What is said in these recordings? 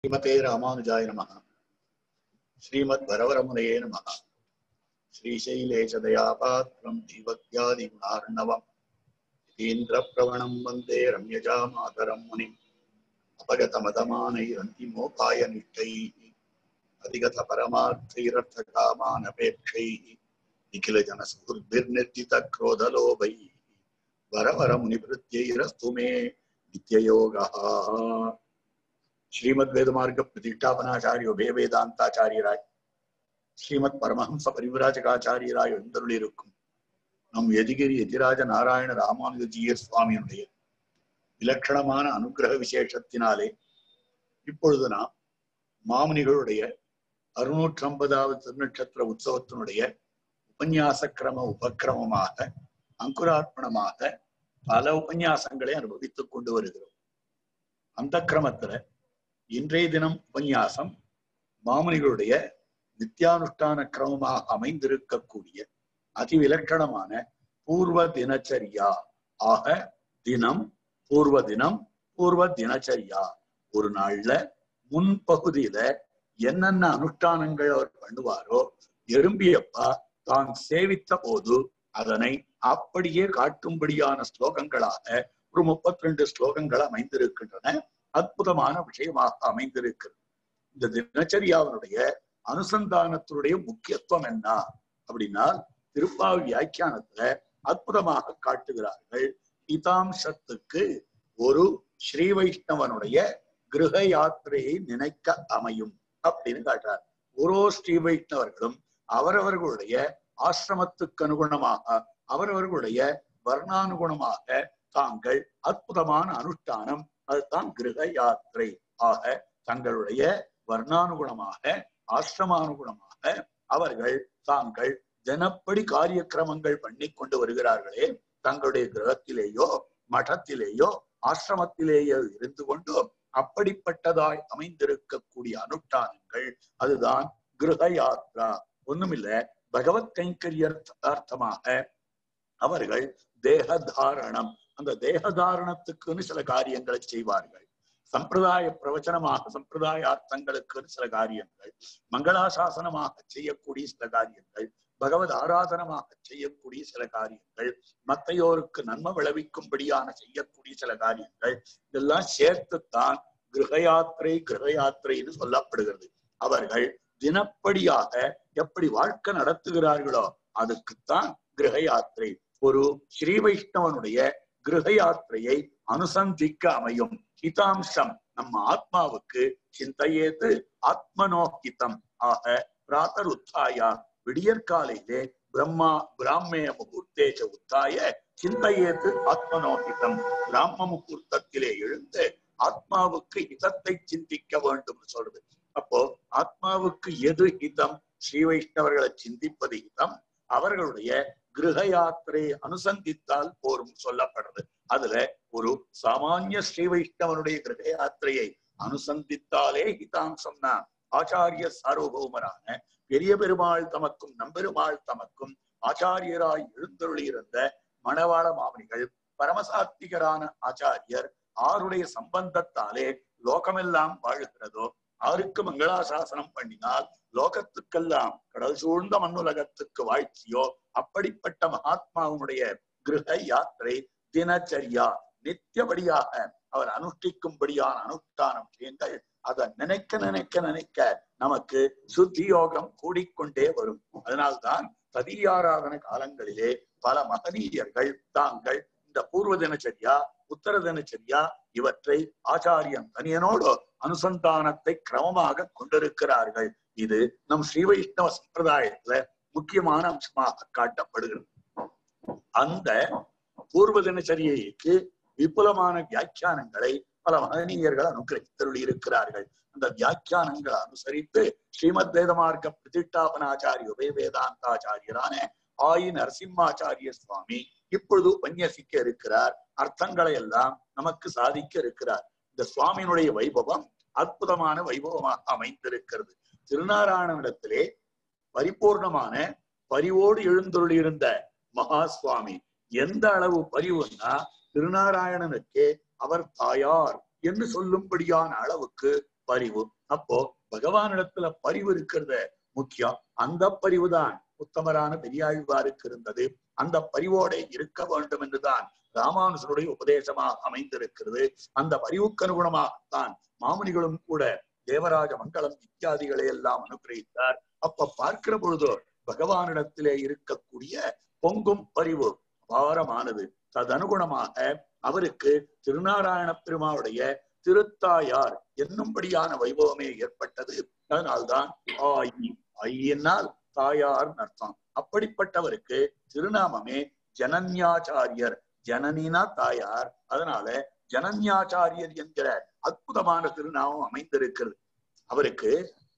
ஸ்ரீமதே ராமானுஜாய நம ஸ்ரீமத் வரவரமுனையே நம ஸ்ரீசைலேஷதயாபாத்திரம் தீபத்யாதி குணார்ணவம் யதீந்திர பிரவணம் வந்தே ரம்யஜா மாதரம் முனிம் அபகதமதமானைரந்தி மோகாய நிஷ்டை அதிகத பரமார்த்தைரர்த்த காமானபேட்சை நிகில ஜனசுர்பிர்நிர்ஜித क्रोधलोभै வரவர முனிபிருத்தியைரஸ்து மே நித்யயோகா ஸ்ரீமத் வேதமார்க்க பிரதிஷ்டாபனாச்சாரியோ வே வேதாந்தாச்சாரியராய் ஸ்ரீமத் பரமஹம்ச பரிவிராஜகாச்சாரியராய் எழுந்தருளிருக்கும் நம் எதிகிரி எதிராஜ நாராயண ராமானுஜியர் சுவாமியினுடைய விலட்சணமான அனுகிரக விசேஷத்தினாலே இப்பொழுது நாம் மாமுனிகளுடைய அறுநூற்றி ஐம்பதாவது திருநட்சத்திர உற்சவத்தினுடைய உபன்யாச கிரம உபக்கிரமமாக அங்குரார்ப்பணமாக பல உபன்யாசங்களை அனுபவித்துக் கொண்டு வருகிறோம் அந்த கிரமத்துல இன்றைய தினம் உபன்யாசம் மாமுனிகளுடைய நித்தியானுஷ்டான கிரமமாக அமைந்திருக்கக்கூடிய அதிவிலட்சணமான பூர்வ தினச்சரியா ஆக தினம் பூர்வ தினம் பூர்வ தினச்சரியா ஒரு நாள்ல முன்பகுதியில என்னென்ன அனுஷ்டானங்கள் அவர் பண்ணுவாரோ எறும்பியப்பா தான் சேவித்த போது அதனை அப்படியே காட்டும்படியான ஸ்லோகங்களாக ஒரு முப்பத்தி ரெண்டு ஸ்லோகங்கள் அமைந்திருக்கின்றன அற்புதமான விஷயமாக அமைந்திருக்கிறது இந்த தினச்சரியாவினுடைய அனுசந்தானத்தினுடைய முக்கியத்துவம் என்ன அப்படின்னா திருப்பாவி வியாக்கியானத்துல அற்புதமாக காட்டுகிறார்கள் ஹிதாம்சத்துக்கு ஒரு ஸ்ரீ வைஷ்ணவனுடைய கிரக யாத்திரையை நினைக்க அமையும் அப்படின்னு காட்டுறார் ஒரு ஸ்ரீ வைஷ்ணவர்களும் அவரவர்களுடைய ஆசிரமத்துக்கு அனுகுணமாக அவரவர்களுடைய வர்ணானுகுணமாக தாங்கள் அற்புதமான அனுஷ்டானம் அதுதான் கிரக யாத்திரை ஆக தங்களுடைய வர்ணானுகுணமாக ஆசிரமானுகுணமாக அவர்கள் தாங்கள் தினப்படி காரிய கிரமங்கள் பண்ணி கொண்டு வருகிறார்களே தங்களுடைய கிரகத்திலேயோ மഠத்திலேயோ ஆசிரமத்திலேயோ இருந்து கொண்டு அப்படிப்பட்டதாய் அமைந்திருக்கக்கூடிய அனுஷ்டானங்கள் அதுதான் கிரக யாத்ரா ஒண்ணுமில்ல பகவத் கைங்கரியர்த்தார்த்தமாக அவர்கள் தேகதாரணம் அந்த தேகதாரணத்துக்குன்னு சில காரியங்களை செய்வார்கள் சம்பிரதாய பிரவச்சனமாக சம்பிரதாயார்த்தங்களுக்கு சில காரியங்கள் மங்களாசாசனமாக செய்யக்கூடிய சில காரியங்கள் பகவத் ஆராதனமாக செய்யக்கூடிய சில காரியங்கள் மத்தையோருக்கு நன்மை விளைவிக்கும்படியான செய்யக்கூடிய சில காரியங்கள் இதெல்லாம் சேர்த்துத்தான் கிரக யாத்திரை கிரக யாத்திரைன்னு சொல்லப்படுகிறது அவர்கள் தினப்படியாக எப்படி வாழ்க்கை நடத்துகிறார்களோ அதுக்குத்தான் கிரக யாத்திரை ஒரு ஸ்ரீ வைஷ்ணவனுடைய கிரக யாத்திரையை அனுசந்திக்க அமையும் ஹிதாம்சம் நம்ம ஆத்மாவுக்கு சிந்தையேது ஆத்மனோஹிதம் ஆக பிராத்தர் உத்தாயா விடியற்காலையிலே பிரம்மா பிராமே முகூர்த்தேச்ச உத்தாய சிந்தையேது ஆத்மனோஹிதம் பிராம முகூர்த்தத்திலே எழுந்து ஆத்மாவுக்கு ஹிதத்தை சிந்திக்க வேண்டும் சொல்றது அப்போ ஆத்மாவுக்கு எது ஹிதம் ஸ்ரீ வைஷ்ணவர்களை சிந்திப்பது ஹிதம் அவர்களுடைய கிரக யாத்திரையை அனுசந்தித்தால் போரும் சொல்லப்படுறது அதுல ஒரு சாமானிய ஸ்ரீ வைஷ்ணவனுடைய கிரக யாத்திரையை அனுசந்தித்தாலே ஹிதாம்சம் தான் ஆச்சாரிய சார்வபௌமரான பெரிய பெருமாள் தமக்கும் நம்பெருமாள் தமக்கும் ஆச்சாரியராய் எழுந்தருளியிருந்த மணவாள மாமனிகள் பரமசாத்திகரான ஆச்சாரியர் ஆருடைய சம்பந்தத்தாலே லோகமெல்லாம் வாழுகிறதோ ஆருக்கு மங்களாசாசனம் பண்ணினால் லோகத்துக்கெல்லாம் கடல் சூழ்ந்த மண்ணுலகத்துக்கு வாழ்ச்சியோ அப்படிப்பட்ட மகாத்மாவுடைய கிரக யாத்திரை தினச்சரியா நித்தியபடியாக அவர் அனுஷ்டிக்கும்படியான அனுஷ்டான விஷயங்கள் அதை நினைக்க நினைக்க நினைக்க நமக்கு சுத்தி யோகம் கூடிக்கொண்டே வரும் அதனால்தான் ததியாராதன காலங்களிலே பல மகனீயர்கள் தாங்கள் இந்த பூர்வ தினச்சரியா உத்தர தினச்சரியா இவற்றை ஆச்சாரியன் தனியனோடு அனுசந்தானத்தை கிரமமாக கொண்டிருக்கிறார்கள் இது நம் ஸ்ரீ வைஷ்ணவ சம்பிரதாயத்துல முக்கியமான அம்சமாக காட்டப்படுகிறது அந்த பூர்வ தினச்சரியைக்கு விபுலமான வியாக்கியானங்களை பல மகனீயர்கள் அனுகிரகித்தருளி இருக்கிறார்கள் அந்த வியாக்கியானங்களை அனுசரித்து ஸ்ரீமத் வேதமார்க்க பிரதிஷ்டாபனாச்சாரிய உபய வேதாந்தாச்சாரியரான ஆயி நரசிம்மாச்சாரிய சுவாமி இப்பொழுது உபன்யசிக்க இருக்கிறார் அர்த்தங்களை எல்லாம் நமக்கு சாதிக்க இருக்கிறார் இந்த சுவாமியினுடைய வைபவம் அற்புதமான வைபவமாக அமைந்திருக்கிறது திருநாராயணனிடத்திலே பரிபூர்ணமான பரிவோடு எழுந்தருளியிருந்த மகா சுவாமி எந்த அளவு பரிவுன்னா திருநாராயணனுக்கே அவர் தாயார் என்று சொல்லும்படியான அளவுக்கு பரிவு அப்போ பகவானிடத்துல பரிவு இருக்கிறத முக்கியம் அந்த பரிவுதான் உத்தமரான பெரியாழ்வாருக்கு இருந்தது அந்த பரிவோட இருக்க வேண்டும் என்றுதான் ராமானுஜருடைய உபதேசமாக அமைந்திருக்கிறது அந்த பரிவுக்கு அனுகுணமாகத்தான் மாமுனிகளும் கூட தேவராஜ மங்களம் இத்தியாதிகளை எல்லாம் அனுகிரகித்தார் அப்ப பார்க்கிற பொழுதோ பகவானிடத்திலே இருக்கக்கூடிய பொங்கும் பரிவு அபாரமானது ததனுகுணமாக அவருக்கு திருநாராயண பெருமாவுடைய திருத்தாயார் என்னும்படியான வைபவமே ஏற்பட்டது அதனால்தான் ஆயி ஐயனால் தாயார் அர்த்தம் அப்படிப்பட்டவருக்கு திருநாமமே ஜனன்யாச்சாரியர் ஜனனினா தாயார் அதனால ஜனன்யாச்சாரியர் என்கிற அற்புதமான திருநாமம் அமைந்திருக்கிறது அவருக்கு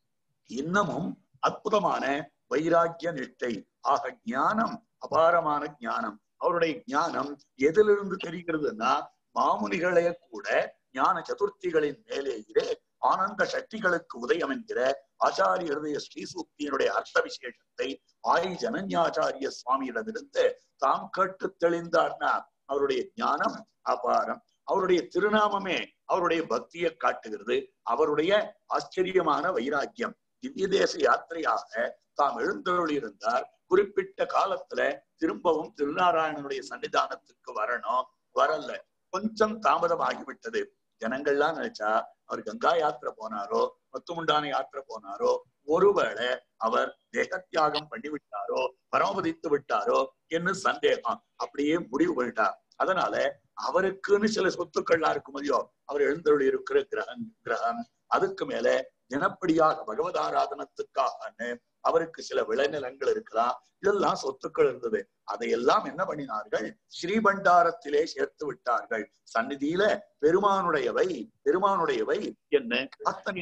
இன்னமும் அற்புதமான வைராக்கிய நிஷ்டை ஆக ஞானம் அபாரமான ஞானம் அவருடைய ஞானம் எதிலிருந்து தெரிகிறதுன்னா மாமுனிகளே கூட ஞான சதுர்த்திகளின் மேலேயே ஆனந்த சக்திகளுக்கு உதயம் என்கிற ஆச்சாரிய ஹிருதய ஸ்ரீசூக்தியினுடைய அர்த்த விசேஷத்தை ஆய் ஜனன்யாச்சாரிய சுவாமியிடமிருந்து தாம் கேட்டு தெளிந்தார்னா அவருடைய ஞானம் அபாரம் அவருடைய திருநாமமே அவருடைய பக்தியை காட்டுகிறது அவருடைய ஆச்சரியமான வைராக்கியம் திவ்ய தேச யாத்திரையாக தாம் எழுந்தருள் இருந்தார் குறிப்பிட்ட காலத்துல திரும்பவும் திருநாராயணனுடைய சன்னிதானத்துக்கு வரணும் வரல கொஞ்சம் தாமதமாகிவிட்டது ஜனங்கள்லாம் நினைச்சா அவர் கங்கா யாத்திரை போனாரோ மத்துமுண்டான யாத்திரை போனாரோ ஒருவேளை அவர் தேகத்தியாகம் பண்ணி விட்டாரோ பரமபதித்து விட்டாரோ என்று சந்தேகம் அப்படியே முடிவு பண்ணிட்டார் அதனால அவருக்குன்னு சில சொத்துக்கள்லாம் இருக்கும் இல்லையோ அவர் எழுந்தருள் இருக்கிற கிரகம் கிரகம் அதுக்கு மேல தினப்படியாக பகவத் ஆராதனத்துக்காக அவருக்கு சில விளைநிலங்கள் இருக்கலாம் இதெல்லாம் சொத்துக்கள் இருந்தது அதையெல்லாம் என்ன பண்ணினார்கள் ஸ்ரீபண்டாரத்திலே சேர்த்து விட்டார்கள் சந்நிதியில பெருமானுடையவை பெருமானுடையவை என்ன அத்தனை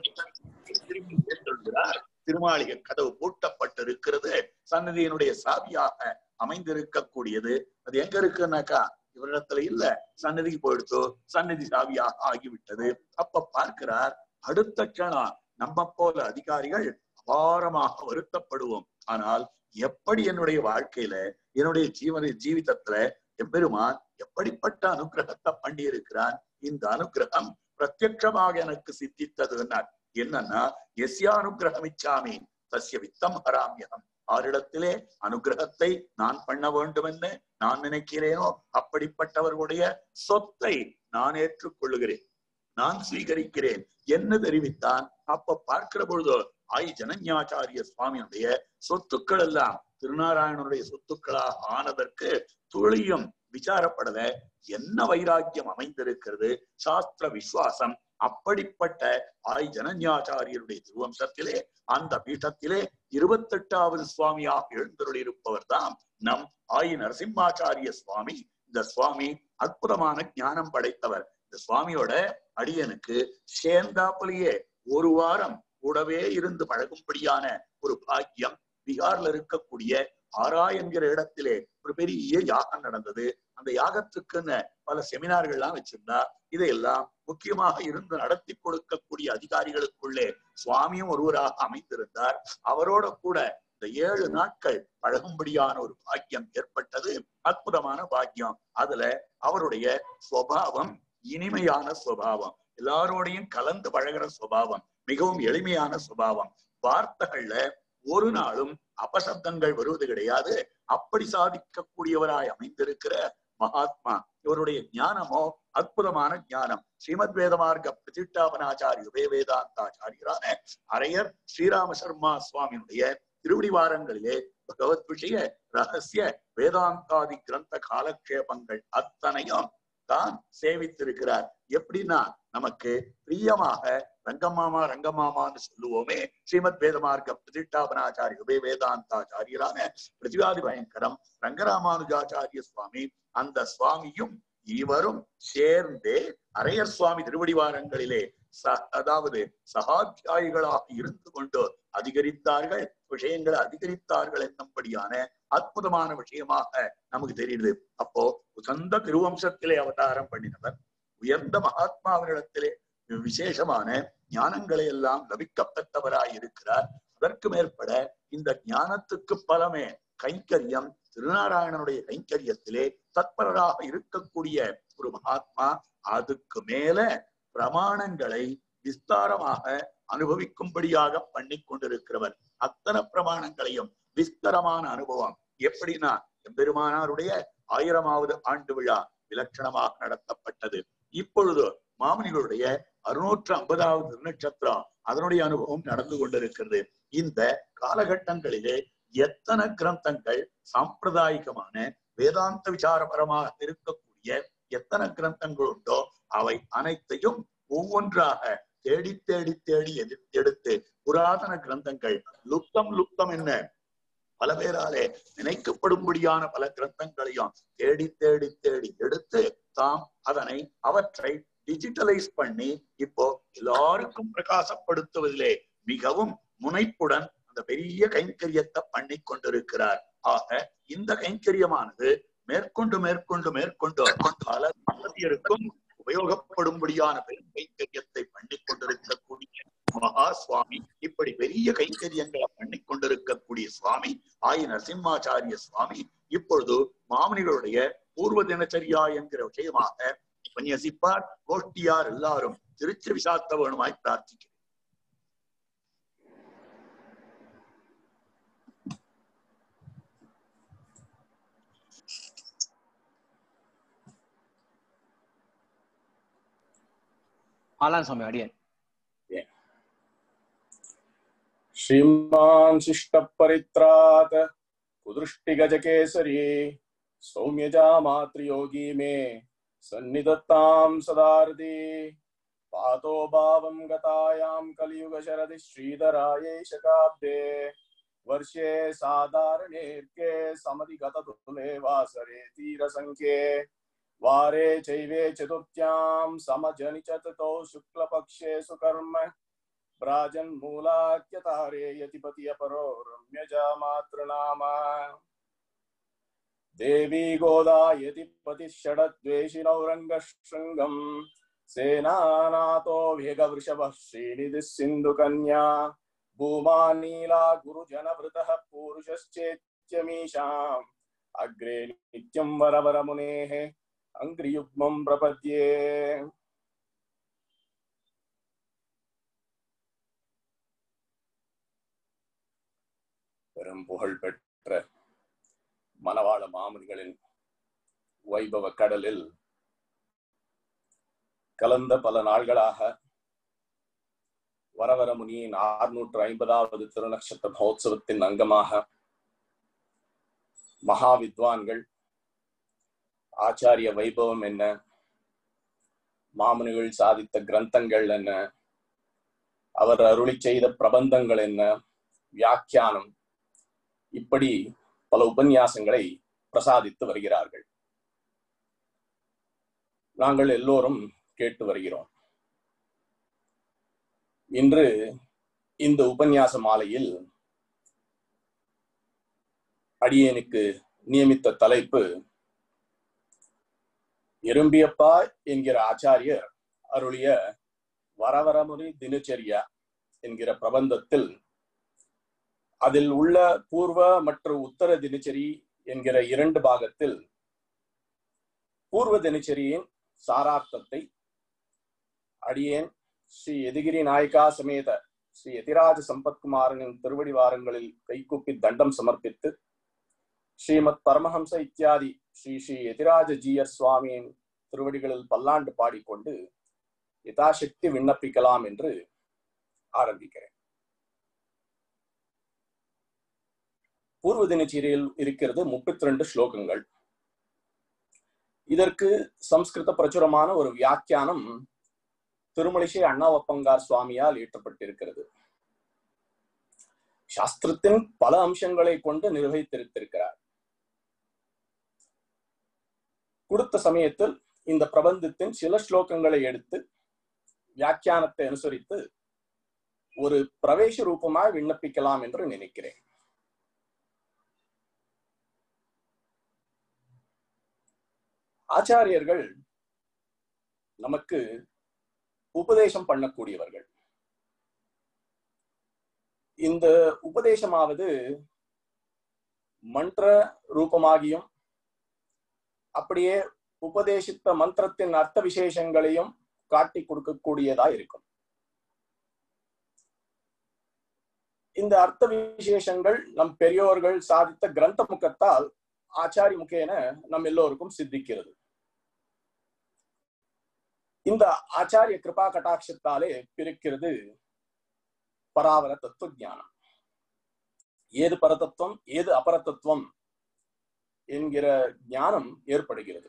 திரும்பி சேர்த்துள்ளார் திருமாளிகை கதவு பூட்டப்பட்டிருக்கிறது சன்னதியினுடைய சாவியாக அமைந்திருக்கக்கூடியது அது எங்க இருக்குன்னாக்கா இவரிடத்துல இல்ல சன்னதிக்கு போயிடுத்தோ சன்னதி சாவியாக ஆகிவிட்டது அப்ப பார்க்கிறார் அடுத்த கணம் நம்ம போல அதிகாரிகள் அபாரமாக வருத்தப்படுவோம் ஆனால் எப்படி என்னுடைய வாழ்க்கையில என்னுடைய ஜீவன ஜீவிதத்துல எம்பெருமான் எப்படிப்பட்ட அனுகிரகத்தை பண்ணி இருக்கிறான் இந்த அனுகிரகம் பிரத்யட்சமாக எனக்கு சித்தித்ததுன்னார் என்னன்னா எஸ்யானுகிரகம் இச்சாமி தஸ்ய வித்தம் ஹராமியம் ஆரிடத்திலே அனுகிரகத்தை நான் பண்ண வேண்டும் என்று நான் நினைக்கிறேனோ அப்படிப்பட்டவர்களுடைய சொத்தை நான் ஏற்றுக்கொள்ளுகிறேன் நான் சுவீகரிக்கிறேன் என்ன தெரிவித்தான் அப்ப பார்க்கிற பொழுதோ ஆய் ஜனன்யாச்சாரிய சுவாமியுடைய சொத்துக்கள் எல்லாம் திருநாராயணனுடைய சொத்துக்களாக ஆனதற்கு துளியும் விசாரப்படல என்ன வைராக்கியம் அமைந்திருக்கிறது சாஸ்திர விசுவாசம் அப்படிப்பட்ட ஆய் ஜனன்யாச்சாரியருடைய திருவம்சத்திலே அந்த பீட்டத்திலே இருபத்தெட்டாவது சுவாமியாக எழுந்தருளிருப்பவர் தான் நம் ஆய் நரசிம்மாச்சாரிய சுவாமி இந்த சுவாமி அற்புதமான ஞானம் படைத்தவர் இந்த சுவாமியோட அடியனுக்கு சேர்ந்தாப்புலயே ஒரு வாரம் கூடவே இருந்து பழகும்படியான ஒரு பாக்கியம் பீகார்ல இருக்கக்கூடிய ஆரா என்கிற இடத்திலே ஒரு பெரிய யாகம் நடந்தது அந்த யாகத்துக்குன்னு பல செமினார்கள்லாம் வச்சிருந்தா இதையெல்லாம் முக்கியமாக இருந்து நடத்தி கொடுக்கக்கூடிய அதிகாரிகளுக்குள்ளே சுவாமியும் ஒருவராக அமைந்திருந்தார் அவரோட கூட இந்த ஏழு நாட்கள் பழகும்படியான ஒரு பாக்கியம் ஏற்பட்டது அற்புதமான பாக்கியம் அதுல அவருடைய சுவாவம் இனிமையான சுவாவம் எல்லாரோடையும் கலந்து பழகிற சுவாவம் மிகவும் எளிமையான சுபாவம் வார்த்தைகள்ல ஒரு நாளும் அபசப்தங்கள் வருவது கிடையாது அப்படி சாதிக்கக்கூடியவராய் அமைந்திருக்கிற மகாத்மா இவருடைய ஞானமோ அற்புதமான ஞானம் ஸ்ரீமத் வேதமார்க்க பிரதிஷ்டாபனாச்சாரிய உபய வேதாந்தாச்சாரியரான அரையர் ஸ்ரீராம சர்மா சுவாமியினுடைய திருவிடிவாரங்களிலே பகவத் விஷய ரகசிய வேதாந்தாதி கிரந்த காலக்ஷேபங்கள் அத்தனையும் தான் சேவித்திருக்கிறார் எப்படின்னா நமக்கு பிரியமாக ரங்கமாமா ரங்கமாமான்னு சொல்லுவோமே ஸ்ரீமத் வேதமார்க்க பிரதிஷ்டாபனாச்சாரிய உபய வேதாந்தாச்சாரியரான பிரதிவாதி பயங்கரம் ரங்கராமானுஜாச்சாரிய சுவாமி அந்த சுவாமியும் இவரும் சேர்ந்தே அரையர் சுவாமி திருவடிவாரங்களிலே ச அதாவது சகாத்தியாயிகளாக இருந்து கொண்டு அதிகரித்தார்கள் விஷயங்களை அதிகரித்தார்கள் என்னும்படியான அற்புதமான விஷயமாக நமக்கு தெரியுது அப்போ உசந்த திருவம்சத்திலே அவதாரம் பண்ணினவர் உயர்ந்த மகாத்மாவினிடத்திலே விசேஷமான ஞானங்களை எல்லாம் லபிக்கப்பட்டவராய் இருக்கிறார் அதற்கு மேற்பட இந்த ஞானத்துக்கு பலமே கைங்கரியம் திருநாராயணனுடைய கைங்கரியத்திலே தத்பரராக இருக்கக்கூடிய ஒரு மகாத்மா அதுக்கு மேல பிரமாணங்களை விஸ்தாரமாக அனுபவிக்கும்படியாக பண்ணி கொண்டிருக்கிறவர் அத்தனை பிரமாணங்களையும் விஸ்தரமான அனுபவம் எப்படின்னா பெருமானாருடைய ஆயிரமாவது ஆண்டு விழா விலட்சணமாக நடத்தப்பட்டது இப்பொழுது மாமனிகளுடைய அறுநூற்று ஐம்பதாவது திருநட்சத்திரம் அதனுடைய அனுபவம் நடந்து கொண்டிருக்கிறது இந்த காலகட்டங்களிலே எத்தனை கிரந்தங்கள் சாம்பிரதாயிகமான வேதாந்த விசாரபரமாக இருக்கக்கூடிய எத்தனை கிரந்தங்கள் உண்டோ அவை அனைத்தையும் ஒவ்வொன்றாக தேடி தேடி தேடி எதி- எடுத்து புராதன கிரந்தங்கள் லுப்தம் லுப்தம் என்ன பல பேராலே நினைக்கப்படும்படியான பல கிரந்தங்களையும் தேடி தேடி தேடி எடுத்து தாம் அதனை அவற்றை டிஜிட்டலைஸ் பண்ணி இப்போ எல்லாருக்கும் பிரகாசப்படுத்துவதிலே மிகவும் முனைப்புடன் அந்த பெரிய கைங்கரியத்தை பண்ணி கொண்டிருக்கிறார் ஆக இந்த கைங்கரியமானது மேற்கொண்டு மேற்கொண்டு மேற்கொண்டு பல சந்ததியருக்கும் உபயோகப்படும்படியான பெரும் கைங்கரியத்தை பண்ணி கொண்டிருக்கக்கூடிய மகா சுவாமி இப்படி பெரிய கைங்கரியங்களை பண்ணி கொண்டிருக்கக்கூடிய சுவாமி ஆயி நரசிம்மாச்சாரிய சுவாமி இப்பொழுது மாமனிகளுடைய பூர்வ தினச்சரியா என்கிற விஷயமாக உபன்யசிப்பார் கோஷ்டியார் எல்லாரும் திருச்சி விசாத்த வேணுமாய் பிரார்த்திக்கிறேன் ஆலான் சுவாமி அடியன் श्रीमान् शिष्टपरित्रात् कुदृष्टिगजकेसरी सौम्यजा मातृयोगी मे सन्निधत्तां सदार्ति पातो भावं गतायां कलियुगशरदि श्रीधरायै शकाब्दे वर्षे साधारणेर्के समधिगततुले वासरे तीरसङ्ख्ये वारे चैवे चतुर्थ्यां समजनिचततो शुक्लपक्षे सुकर्म ब्राजन्मूलाख्यतारे यतिपति अपरो रम्यजा मातृनाम देवी गोदा यतिपतिः षडद्वेषिणौरङ्गशृङ्गम् सेनानातो वेगवृषभः श्रीनिधिः सिन्धुकन्या भूमा नीला गुरुजनभृतः पूरुषश्चेत्यमीषाम् अग्रे नित्यं वरवरमुनेः अङ्घ्रियुग्मं प्रपद्ये பெரும் புகழ் பெற்ற மணவாள மாமுனிகளின் வைபவ கடலில் கலந்த பல நாள்களாக வரவர முனியின் ஆறுநூற்று ஐம்பதாவது திருநக்ஷத்திர மகோத்சவத்தின் அங்கமாக மகா வித்வான்கள் ஆச்சாரிய வைபவம் என்ன மாமுனிகள் சாதித்த கிரந்தங்கள் என்ன அவர் அருளி செய்த பிரபந்தங்கள் என்ன வியாக்கியானம் இப்படி பல உபன்யாசங்களை பிரசாதித்து வருகிறார்கள் நாங்கள் எல்லோரும் கேட்டு வருகிறோம் இன்று இந்த உபன்யாச மாலையில் அடியேனுக்கு நியமித்த தலைப்பு எறும்பியப்பா என்கிற ஆச்சாரியர் அருளிய வரவரமுறை தினச்சரியா என்கிற பிரபந்தத்தில் அதில் உள்ள பூர்வ மற்றும் உத்தர தினச்சரி என்கிற இரண்டு பாகத்தில் பூர்வ தினச்சரியின் சாரார்த்தத்தை அடியேன் ஸ்ரீ எதிகிரி நாயகா சமேத ஸ்ரீ எதிராஜ சம்பத்குமாரனின் திருவடி வாரங்களில் கைகூப்பி தண்டம் சமர்ப்பித்து ஸ்ரீமத் பரமஹம்ச இத்தியாதி ஸ்ரீ ஸ்ரீ எதிராஜ ஜீயர் சுவாமியின் திருவடிகளில் பல்லாண்டு பாடிக்கொண்டு யதாசக்தி விண்ணப்பிக்கலாம் என்று ஆரம்பிக்கிறேன் பூர்வ தினச்சரியில் இருக்கிறது முப்பத்தி ரெண்டு ஸ்லோகங்கள் இதற்கு சம்ஸ்கிருத பிரச்சுரமான ஒரு வியாக்கியானம் திருமலிசை அண்ணாவப்பங்கார் சுவாமியால் இயற்றப்பட்டிருக்கிறது சாஸ்திரத்தின் பல அம்சங்களை கொண்டு நிர்வகித்திருக்கிறார் கொடுத்த சமயத்தில் இந்த பிரபந்தத்தின் சில ஸ்லோகங்களை எடுத்து வியாக்கியானத்தை அனுசரித்து ஒரு பிரவேச ரூபமாய் விண்ணப்பிக்கலாம் என்று நினைக்கிறேன் ஆச்சாரியர்கள் நமக்கு உபதேசம் பண்ணக்கூடியவர்கள் இந்த உபதேசமாவது மந்திர ரூபமாகியும் அப்படியே உபதேசித்த மந்திரத்தின் அர்த்த விசேஷங்களையும் காட்டி கொடுக்கக்கூடியதா இருக்கும் இந்த அர்த்த விசேஷங்கள் நம் பெரியோர்கள் சாதித்த கிரந்த முகத்தால் ஆச்சாரி முகேன நம் எல்லோருக்கும் சித்திக்கிறது இந்த ஆச்சாரிய கிருபா கட்டாட்சத்தாலே பிரிக்கிறது பராவர தத்துவ ஞானம் ஏது பரதத்துவம் ஏது அபரதத்துவம் என்கிற ஞானம் ஏற்படுகிறது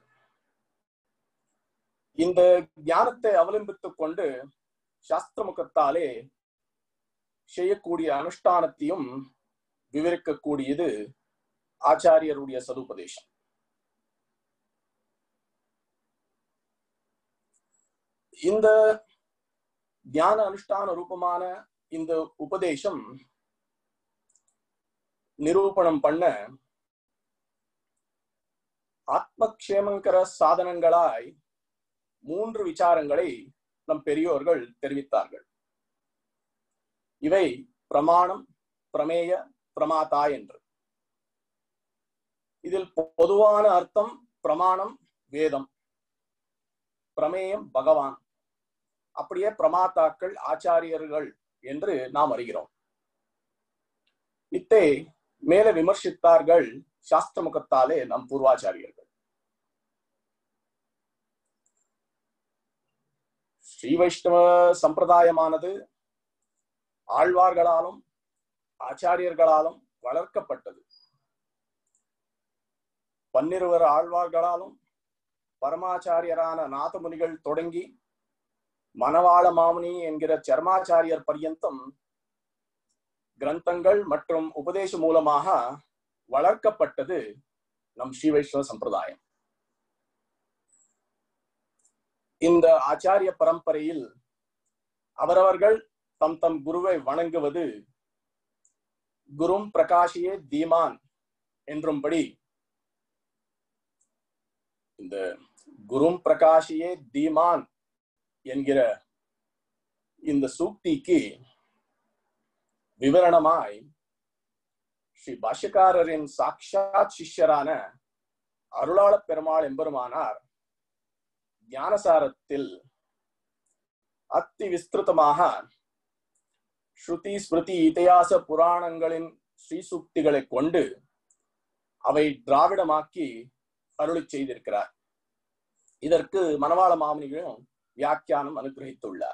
இந்த ஞானத்தை அவலம்பித்துக் கொண்டு சாஸ்திர முகத்தாலே செய்யக்கூடிய அனுஷ்டானத்தையும் விவரிக்கக்கூடியது ஆச்சாரியருடைய சதுபதேசம் இந்த ஞான அனுஷ்டான ரூபமான இந்த உபதேசம் நிரூபணம் பண்ண ஆத்மக்ஷேமங்கர சாதனங்களாய் மூன்று விசாரங்களை நம் பெரியோர்கள் தெரிவித்தார்கள் இவை பிரமாணம் பிரமேய பிரமாதா என்று இதில் பொதுவான அர்த்தம் பிரமாணம் வேதம் பிரமேயம் பகவான் அப்படியே பிரமாத்தாக்கள் ஆச்சாரியர்கள் என்று நாம் அறிகிறோம் இத்தை மேல விமர்சித்தார்கள் சாஸ்திர முகத்தாலே நம் பூர்வாச்சாரியர்கள் ஸ்ரீ வைஷ்ணவ சம்பிரதாயமானது ஆழ்வார்களாலும் ஆச்சாரியர்களாலும் வளர்க்கப்பட்டது பன்னிருவர் ஆழ்வார்களாலும் பரமாச்சாரியரான நாதமுனிகள் தொடங்கி மணவாள மாமுனி என்கிற சர்மாச்சாரியர் பர்யந்தம் கிரந்தங்கள் மற்றும் உபதேச மூலமாக வளர்க்கப்பட்டது நம் ஸ்ரீ வைஷ்ணவ சம்பிரதாயம் இந்த ஆச்சாரிய பரம்பரையில் அவரவர்கள் தம் தம் குருவை வணங்குவது குரும் பிரகாஷியே தீமான் என்றும்படி இந்த குரும் பிரகாஷியே தீமான் என்கிற இந்த சூக்திக்கு விவரணமாய் ஸ்ரீ பாஷ்யக்காரரின் சாட்சாத் சிஷ்யரான அருளாள பெருமாள் எம்பெருமானார் ஞானசாரத்தில் அத்தி விஸ்திருத்தமாக ஸ்ருதி ஸ்மிருதி இதிகாச புராணங்களின் ஸ்ரீசூக்திகளை கொண்டு அவை திராவிடமாக்கி அருளி செய்திருக்கிறார் இதற்கு மணவாள மாமனிகளும் வியாக்கியானம் அனுகிரகித்துள்ளார்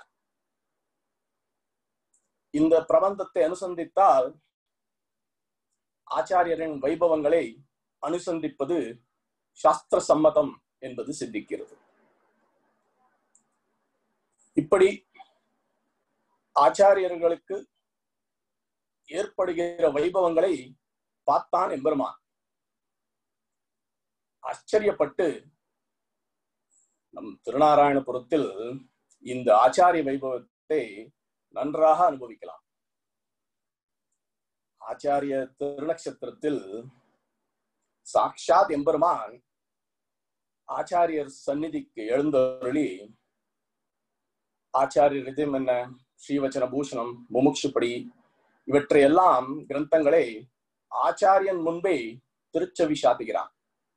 இந்த பிரபந்தத்தை அனுசந்தித்தால் ஆச்சாரியரின் வைபவங்களை அனுசந்திப்பது சாஸ்திர சம்மதம் என்பது சித்திக்கிறது இப்படி ஆச்சாரியர்களுக்கு ஏற்படுகிற வைபவங்களை பார்த்தான் எம்பெருமான் ஆச்சரியப்பட்டு நம் திருநாராயணபுரத்தில் இந்த ஆச்சாரிய வைபவத்தை நன்றாக அனுபவிக்கலாம் ஆச்சாரிய திருநக்ஷத்திரத்தில் சாக்ஷாத் எம்பெருமான் ஆச்சாரியர் சந்நிதிக்கு எழுந்தருளி ஆச்சாரியர் இதயம் என்ன ஸ்ரீவச்சன பூஷணம் முமுட்சுப்படி இவற்றையெல்லாம் கிரந்தங்களை ஆச்சாரியன் முன்பே திருச்சவி சாத்துகிறான்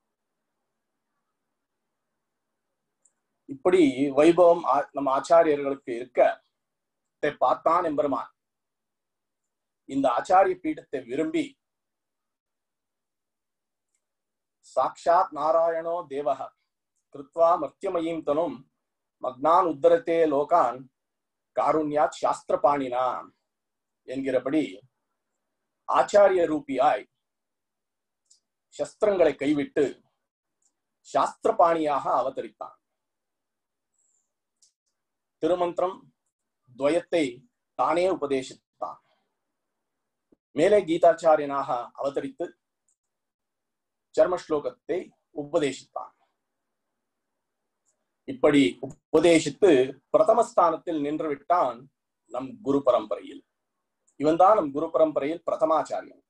இப்படி வைபவம் நம்ம ஆச்சாரியர்களுக்கு இருக்க இதை பார்த்தான் எம்பெருமான் இந்த ஆச்சாரிய பீடத்தை விரும்பி சாட்சாத் நாராயணோ தேவக கிருத்வா மத்தியமயீம் தனும் மக்னான் உத்தரத்தே லோகான் காருண்யாத் சாஸ்திரபாணினா என்கிறபடி ஆச்சாரிய ரூபியாய் சஸ்திரங்களை கைவிட்டு சாஸ்திரபாணியாக அவதரித்தான் திருமந்திரம் துவயத்தை தானே உபதேசித்தான் மேலே கீதாச்சாரியனாக அவதரித்து சர்ம ஸ்லோகத்தை உபதேசித்தான் இப்படி உபதேசித்து பிரதம ஸ்தானத்தில் நின்று விட்டான் நம் குரு பரம்பரையில் இவன்தான் நம் குரு பரம்பரையில் பிரதமாச்சாரியன்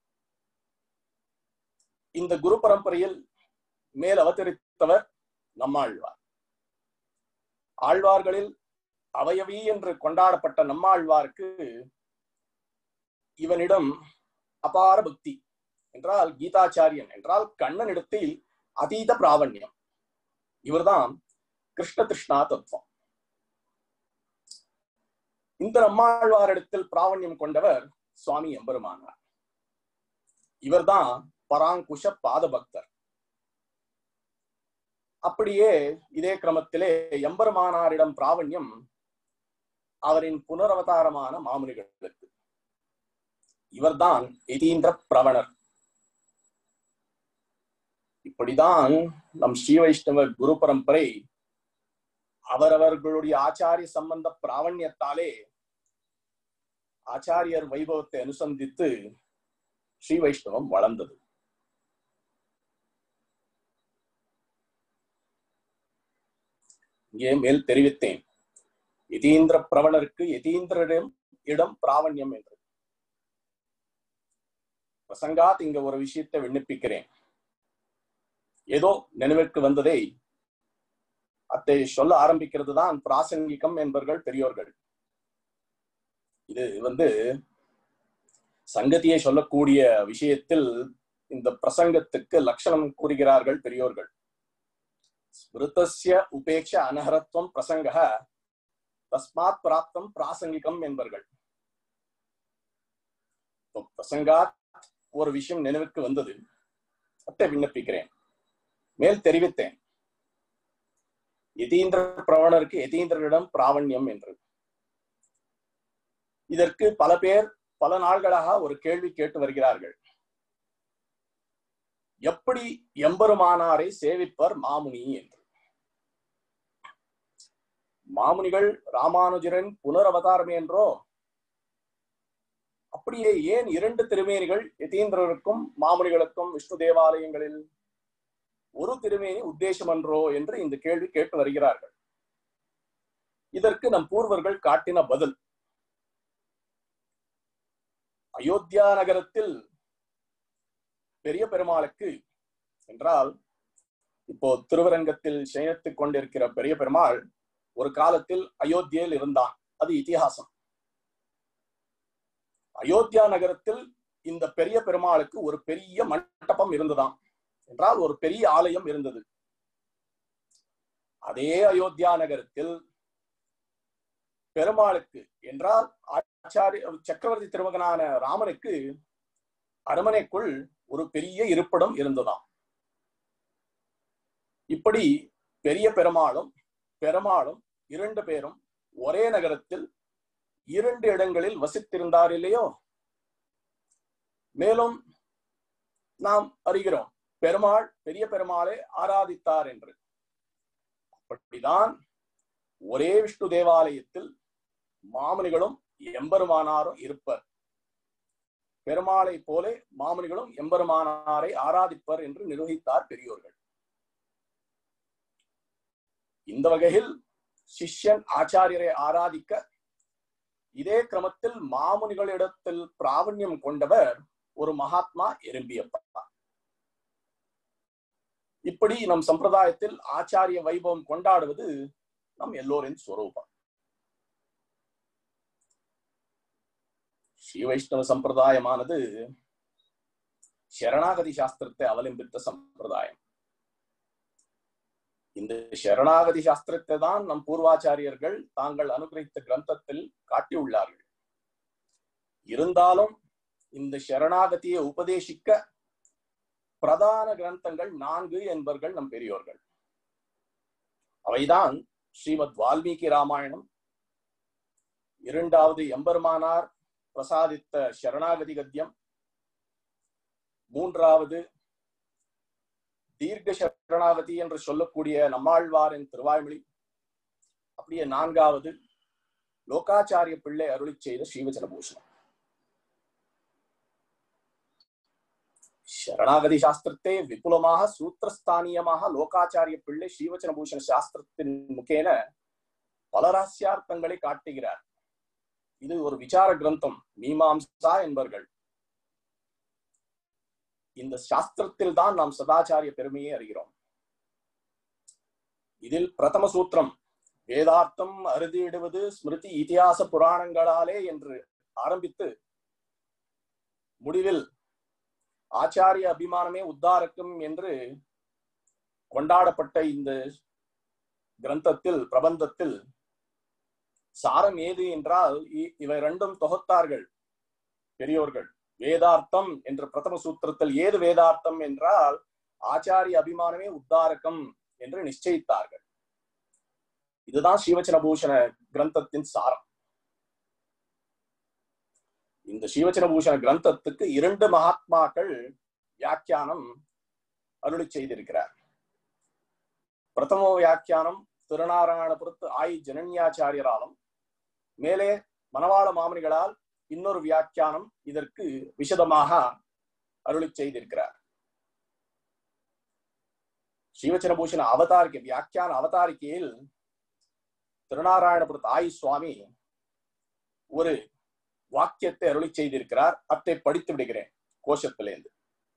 இந்த குரு பரம்பரையில் மேல் அவதரித்தவர் நம்மாழ்வார் ஆழ்வார்களில் அவயவி என்று கொண்டாடப்பட்ட நம்மாழ்வாருக்கு இவனிடம் அபார பக்தி என்றால் கீதாச்சாரியன் என்றால் கண்ணனிடத்தில் அதீத பிராவண்யம் இவர்தான் கிருஷ்ண கிருஷ்ணா தத்துவம் இந்த நம்மாழ்வாரிடத்தில் பிராவண்யம் கொண்டவர் சுவாமி எம்பெருமானார் இவர்தான் பராங்குஷ பாத பக்தர் அப்படியே இதே கிரமத்திலே எம்பெருமானாரிடம் பிராவண்யம் அவரின் புனரவதாரமான மாமுனிகளுக்கு இவர்தான் எதீந்திர பிரவணர் இப்படிதான் நம் ஸ்ரீ வைஷ்ணவ குரு பரம்பரை அவரவர்களுடைய ஆச்சாரிய சம்பந்த பிராவண்யத்தாலே ஆச்சாரியர் வைபவத்தை அனுசந்தித்து ஸ்ரீ வைஷ்ணவம் வளர்ந்தது இங்கே மேல் தெரிவித்தேன் யதீந்திர பிரவணருக்கு யதீந்திரரிடம் இடம் பிராவண்யம் என்று பிரசங்காத் இங்க ஒரு விஷயத்தை விண்ணப்பிக்கிறேன் ஏதோ நினைவிற்கு வந்ததை அத்தை சொல்ல ஆரம்பிக்கிறது தான் பிராசங்கிகம் என்பவர்கள் பெரியோர்கள் இது வந்து சங்கதியை சொல்லக்கூடிய விஷயத்தில் இந்த பிரசங்கத்துக்கு லட்சணம் கூறுகிறார்கள் பெரியோர்கள் ஸ்மிருதஸ்ய உபேட்ச அனஹரத்துவம் பிரசங்க தஸ்மாத் பிராப்தம் பிராசங்கிகம் என்பர்கள் பிரசங்காத் ஒரு விஷயம் நினைவுக்கு வந்தது அத்தை விண்ணப்பிக்கிறேன் மேல் தெரிவித்தேன் யதீந்திர பிரவணருக்கு யதீந்திரனிடம் பிராவண்யம் என்று இதற்கு பல பேர் பல நாள்களாக ஒரு கேள்வி கேட்டு வருகிறார்கள் எப்படி எம்பெருமானாரை சேவிப்பர் மாமுனி என்று மாமுனிகள் ராமானுஜரின் புனரவதாரம் என்றோ அப்படியே ஏன் இரண்டு திருமேனிகள் யதீந்திரருக்கும் மாமுனிகளுக்கும் விஷ்ணு தேவாலயங்களில் ஒரு திருமேனி உத்தேசம் என்றோ என்று இந்த கேள்வி கேட்டு வருகிறார்கள் இதற்கு நம் பூர்வர்கள் காட்டின பதில் அயோத்தியா நகரத்தில் பெரிய பெருமாளுக்கு என்றால் இப்போ திருவரங்கத்தில் சயனித்துக் கொண்டிருக்கிற பெரிய பெருமாள் ஒரு காலத்தில் அயோத்தியில் இருந்தான் அது இதிகாசம் அயோத்தியா நகரத்தில் இந்த பெரிய பெருமாளுக்கு ஒரு பெரிய மண்டபம் இருந்ததாம் என்றால் ஒரு பெரிய ஆலயம் இருந்தது அதே அயோத்தியா நகரத்தில் பெருமாளுக்கு என்றால் ஆச்சாரிய சக்கரவர்த்தி திருமகனான ராமனுக்கு அரமனைக்குள் ஒரு பெரிய இருப்பிடம் இருந்ததாம் இப்படி பெரிய பெருமாளும் பெருமாளும் இரண்டு பேரும் ஒரே நகரத்தில் இரண்டு இடங்களில் வசித்திருந்தார் இல்லையோ மேலும் நாம் அறிகிறோம் பெருமாள் பெரிய பெருமாளை ஆராதித்தார் என்று அப்படிதான் ஒரே விஷ்ணு தேவாலயத்தில் மாமுனிகளும் எம்பெருமானாரும் இருப்பர் பெருமாளை போல மாமுனிகளும் எம்பெருமானாரை ஆராதிப்பர் என்று நிர்வகித்தார் பெரியோர்கள் இந்த வகையில் சிஷ்யன் ஆச்சாரியரை ஆராதிக்க இதே கிரமத்தில் மாமுனிகளிடத்தில் பிராவண்யம் கொண்டவர் ஒரு மகாத்மா எறும்பியப்பா இப்படி நம் சம்பிரதாயத்தில் ஆச்சாரிய வைபவம் கொண்டாடுவது நம் எல்லோரின் ஸ்வரூபம் ஸ்ரீ வைஷ்ணவ சம்பிரதாயமானது சரணாகதி சாஸ்திரத்தை அவலம்பித்த சம்பிரதாயம் இந்த சரணாகதி சாஸ்திரத்தை தான் நம் பூர்வாச்சாரியர்கள் தாங்கள் அனுகிரகித்த கிரந்தத்தில் காட்டியுள்ளார்கள் இருந்தாலும் இந்த சரணாகதியை உபதேசிக்க பிரதான கிரந்தங்கள் நான்கு என்பர்கள் நம் பெரியோர்கள் அவைதான் ஸ்ரீமத் வால்மீகி ராமாயணம் இரண்டாவது எம்பெருமானார் பிரசாதித்த சரணாகதி கத்தியம் மூன்றாவது தீர்க்க சரணாகதி என்று சொல்லக்கூடிய நம்மாழ்வாரின் திருவாய்மொழி அப்படியே நான்காவது லோகாச்சாரிய பிள்ளை அருளி செய்த ஸ்ரீவச்சன பூஷணம் சரணாகதி சாஸ்திரத்தை விபுலமாக சூத்திரஸ்தானியமாக லோகாச்சாரிய பிள்ளை ஸ்ரீவச்சன பூஷண சாஸ்திரத்தின் முகேன பல ரகசியார்த்தங்களை காட்டுகிறார் இது ஒரு விசார கிரந்தம் மீமாம்சா என்பர்கள் இந்த சாஸ்திரத்தில் தான் நாம் சதாச்சாரிய பெருமையை அறிகிறோம் இதில் பிரதம சூத்திரம் வேதார்த்தம் அறுதியிடுவது ஸ்மிருதி இதிகாச புராணங்களாலே என்று ஆரம்பித்து முடிவில் ஆச்சாரிய அபிமானமே உத்தாரக்கும் என்று கொண்டாடப்பட்ட இந்த கிரந்தத்தில் பிரபந்தத்தில் சாரம் ஏது என்றால் இவை ரெண்டும் தொகுத்தார்கள் பெரியோர்கள் வேதார்த்தம் என்ற பிரதம சூத்திரத்தில் ஏது வேதார்த்தம் என்றால் ஆச்சாரிய அபிமானமே உத்தாரகம் என்று நிச்சயித்தார்கள் இதுதான் ஸ்ரீவச்சன பூஷண கிரந்தத்தின் சாரம் இந்த ஸ்ரீவச்சன பூஷண கிரந்தத்துக்கு இரண்டு மகாத்மாக்கள் வியாக்கியானம் அருளி செய்திருக்கிறார் பிரதம வியாக்கியானம் திருநாராயணபுரத்து ஆய் ஜனன்யாச்சாரியராலும் மேலே மணவாள மாமனிகளால் இன்னொரு வியாக்கியானம் இதற்கு விசதமாக அருளி செய்திருக்கிறார் ஸ்ரீவச்சனபூஷண அவதாரிக்கை வியாக்கியான அவதாரிக்கையில் திருநாராயணபுரத்து ஆய் சுவாமி ஒரு வாக்கியத்தை அருளி செய்திருக்கிறார் அத்தை படித்து விடுகிறேன் கோஷத்திலேருந்து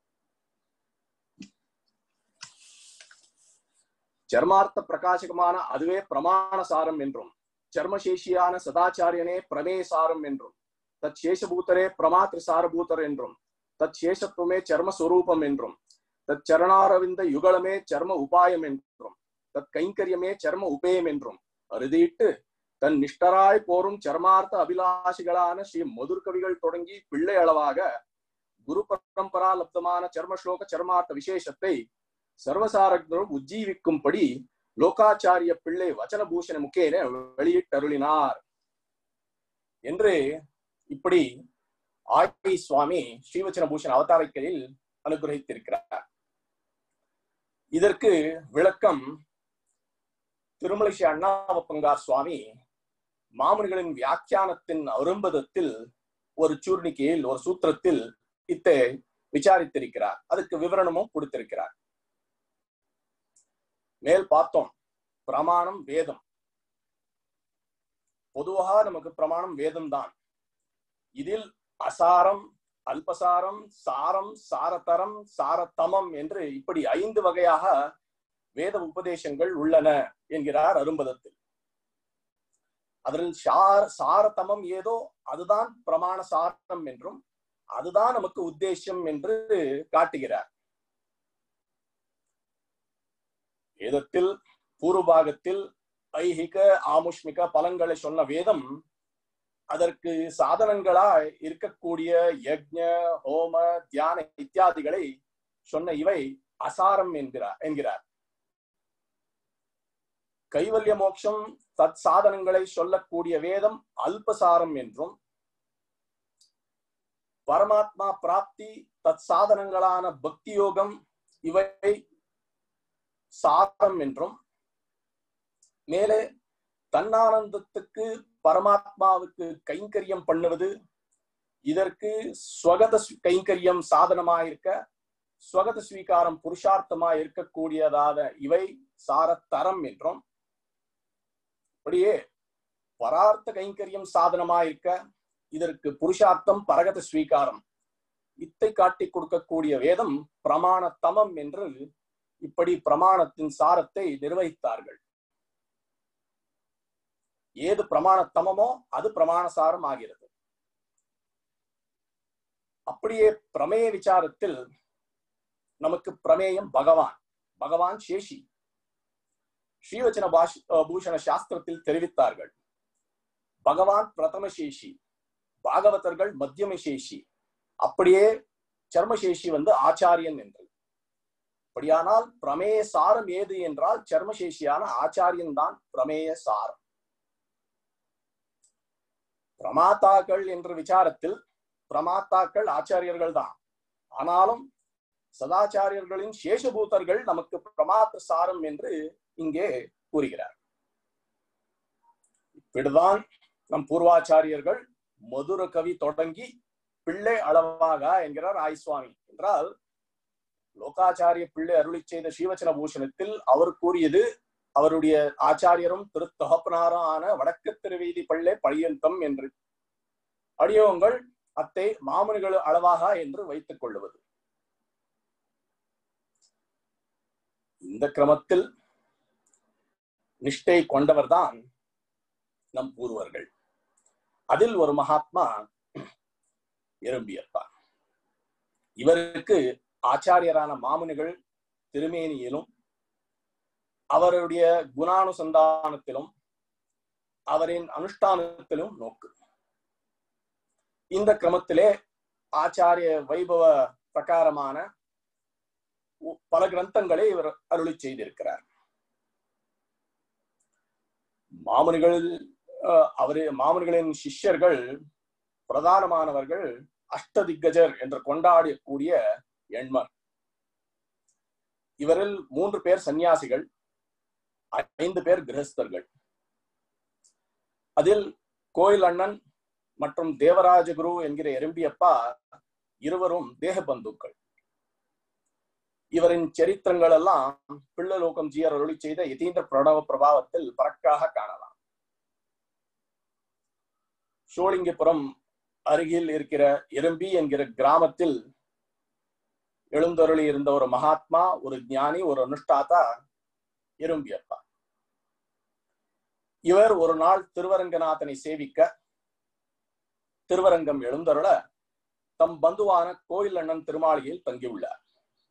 சர்மார்த்த பிரகாசகமான அதுவே பிரமாண சாரம் என்றும் சர்மசேஷியான சதாச்சாரியனே பிரமேய சாரம் என்றும் தத் சேஷபூத்தரே பிரமாத்திரு சாரபூத்தர் என்றும் தத் சேஷத்துவமே சர்மஸ்வரூபம் என்றும் தத் சரணாரவிந்த யுகலமே சர்ம உபாயம் என்றும் தத் கைங்கரியமே சர்ம உபேயம் என்றும் அறுதிட்டு தன் நிஷ்டராய் போரும் சர்மார்த்த அபிலாஷிகளான ஸ்ரீ மதுர் கவிகள் தொடங்கி பிள்ளை அளவாக குரு பரம்பரா லப்தமான சர்மஸ்லோக சர்மார்த்த விசேஷத்தை சர்வசாரக்தரும் உஜ்ஜீவிக்கும்படி லோகாச்சாரிய பிள்ளை வச்சனபூஷண முக்கேன வெளியிட்டருளினார் என்று இப்படி ஆயி சுவாமி ஸ்ரீவச்சன பூஷன் அவதாரிக்கையில் அனுகிரகித்திருக்கிறார் இதற்கு விளக்கம் திருமலை ஸ்ரீ அண்ணாவப்பங்கார் சுவாமி மாமுனிகளின் வியாக்கியானத்தின் அரும்பதத்தில் ஒரு சூர்ணிக்கையில் ஒரு சூத்திரத்தில் இத்தை விசாரித்திருக்கிறார் அதுக்கு விவரணமும் கொடுத்திருக்கிறார் மேல் பார்த்தோம் பிரமாணம் வேதம் பொதுவாக நமக்கு பிரமாணம் வேதம் தான் இதில் அசாரம் அல்பசாரம் சாரம் சாரதரம் சாரதமம் என்று இப்படி ஐந்து வகையாக வேத உபதேசங்கள் உள்ளன என்கிறார் அரும்பதத்தில் அதில் சார சாரதமம் ஏதோ அதுதான் பிரமாண சாரம் என்றும் அதுதான் நமக்கு உத்தேசம் என்று காட்டுகிறார் வேதத்தில் பூர்வபாகத்தில் ஐஹிக ஆமுஷ்மிக பலன்களை சொன்ன வேதம் அதற்கு சாதனங்களாய் இருக்கக்கூடிய யக்ஞ ஹோம தியான இத்தியாதிகளை சொன்ன இவை அசாரம் என்கிறார் என்கிறார் கைவல்ய மோட்சம் தத் சாதனங்களை சொல்லக்கூடிய வேதம் அல்பசாரம் என்றும் பரமாத்மா பிராப்தி தத் சாதனங்களான பக்தி யோகம் இவை சாரம் என்றும் மேலே தன்னானந்தத்துக்கு பரமாத்மாவுக்கு கைங்கரியம் பண்ணுவது இதற்கு ஸ்வகத கைங்கரியம் சாதனமாயிருக்க ஸ்வகத ஸ்வீகாரம் புருஷார்த்தமாய் இருக்கக்கூடியதான இவை சாரத்தரம் என்றும் அப்படியே பரார்த்த கைங்கரியம் சாதனமாயிருக்க இதற்கு புருஷார்த்தம் பரகத ஸ்வீகாரம் இத்தை காட்டி கொடுக்கக்கூடிய வேதம் பிரமாணத்தமம் என்று இப்படி பிரமாணத்தின் சாரத்தை நிர்வகித்தார்கள் ஏது பிரமாணத்தமமோ அது பிரமாண சாரம் ஆகிறது அப்படியே பிரமேய விசாரத்தில் நமக்கு பிரமேயம் பகவான் பகவான் சேஷி ஸ்ரீவச்சன பாஷ் பூஷண சாஸ்திரத்தில் தெரிவித்தார்கள் பகவான் பிரதம சேஷி பாகவதர்கள் மத்தியம சேஷி அப்படியே சர்மசேஷி வந்து ஆச்சாரியன் என்று அப்படியானால் பிரமேய சாரம் ஏது என்றால் சர்மசேஷியான ஆச்சாரியன் தான் பிரமேய சாரம் பிரமாத்தாக்கள் என்ற விசாரத்தில் பிரமாத்தாக்கள் ஆச்சாரியர்கள் தான் ஆனாலும் சதாச்சாரியர்களின் சேஷபூதர்கள் நமக்கு பிரமாத்த சாரம் என்று இங்கே கூறுகிறார் இப்படிதான் நம் பூர்வாச்சாரியர்கள் மதுர கவி தொடங்கி பிள்ளை அளவாக என்கிறார் ஆய்சுவாமி என்றால் லோகாச்சாரிய பிள்ளை அருளி செய்த ஸ்ரீவச்சன பூஷணத்தில் அவர் கூறியது அவருடைய ஆச்சாரியரும் திரு தகப்பனாரும் ஆன வடக்கு திருவீதி பள்ளே பழியந்தம் என்று அடியோங்கள் அத்தை மாமுனிகள் அளவாக என்று வைத்துக் கொள்ளுவது இந்த கிரமத்தில் நிஷ்டை கொண்டவர்தான் நம் பூர்வர்கள் அதில் ஒரு மகாத்மா எறும்பியப்பா இவருக்கு ஆச்சாரியரான மாமுனிகள் திருமேனியிலும் அவருடைய குணானுசந்தானத்திலும் அவரின் அனுஷ்டானத்திலும் நோக்கு இந்த கிரமத்திலே ஆச்சாரிய வைபவ பிரகாரமான உ- பல கிரந்தங்களை இவர் அருளி செய்திருக்கிறார் மாமுனிகள் அஹ், அவரு மாமுனிகளின் சிஷ்யர்கள் பிரதானமானவர்கள் அஷ்டதிக்கஜர் என்று கொண்டாடக்கூடிய எண்மர் இவரில் மூன்று பேர் சந்நியாசிகள் ஐந்து பேர் கிரகஸ்தர்கள் அதில் கோயில் அண்ணன் மற்றும் தேவராஜகுரு என்கிற எறும்பியப்பா இருவரும் தேக பந்துக்கள் இவரின் சரித்திரங்கள் எல்லாம் பிள்ளலோகம் ஜியர் அருளி செய்த யதீந்திர பிரணவ பிரபாவத்தில் பறக்காக காணலாம் சோழிங்கபுரம் அருகில் இருக்கிற எறும்பி என்கிற கிராமத்தில் எழுந்தருளி இருந்த ஒரு மகாத்மா ஒரு ஞானி ஒரு அனுஷ்டாதா எறும்பியப்பா இவர் ஒரு நாள் திருவரங்கநாதனை சேவிக்க திருவரங்கம் எழுந்தருள தம் பந்துவான கோயில் அண்ணன் திருமாளிகையில் தங்கியுள்ளார்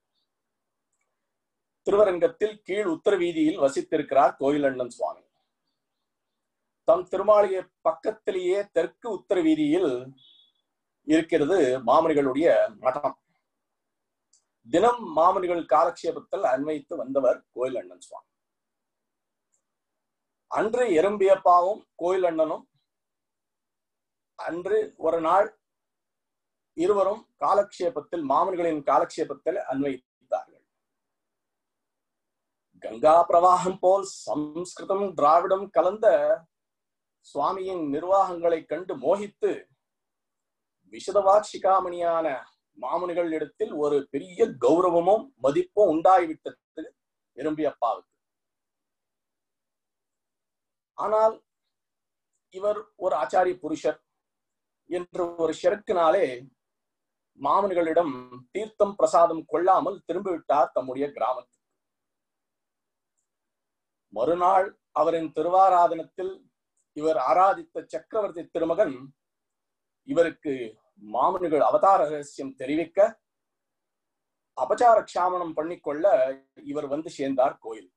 திருவரங்கத்தில் கீழ் உத்தர வீதியில் வசித்திருக்கிறார் கோயில் அண்ணன் சுவாமி தம் திருமாளிகை பக்கத்திலேயே தெற்கு உத்தர வீதியில் இருக்கிறது மாமனிகளுடைய மடம் தினம் மாமனிகள் காலக்ஷேபத்தில் அன்வைத்து வந்தவர் கோயில் அண்ணன் சுவாமி அன்று எறும்பியப்பாவும் கோயில் அண்ணனும் அன்று ஒரு நாள் இருவரும் காலக்ஷேபத்தில் மாமன்களின் காலக்ஷேபத்தில் அன்வைத்தார்கள் கங்கா பிரவாகம் போல் சம்ஸ்கிருதம் திராவிடம் கலந்த சுவாமியின் நிர்வாகங்களை கண்டு மோகித்து விஷதவாட்சிகாமணியான மாமுனிகள் இடத்தில் ஒரு பெரிய கௌரவமும் மதிப்பும் உண்டாகிவிட்டது எறும்பியப்பாவுக்கு ஆனால் இவர் ஒரு ஆச்சாரிய புருஷர் என்று ஒரு ஷெருக்கினாலே மாமன்களிடம் தீர்த்தம் பிரசாதம் கொள்ளாமல் திரும்பிவிட்டார் தம்முடைய கிராமத்தில் மறுநாள் அவரின் திருவாராதனத்தில் இவர் ஆராதித்த சக்கரவர்த்தி திருமகன் இவருக்கு மாமனிகள் அவதார ரகசியம் தெரிவிக்க அபச்சார க்ஷாமனம் பண்ணிக்கொள்ள இவர் வந்து சேர்ந்தார் கோயில்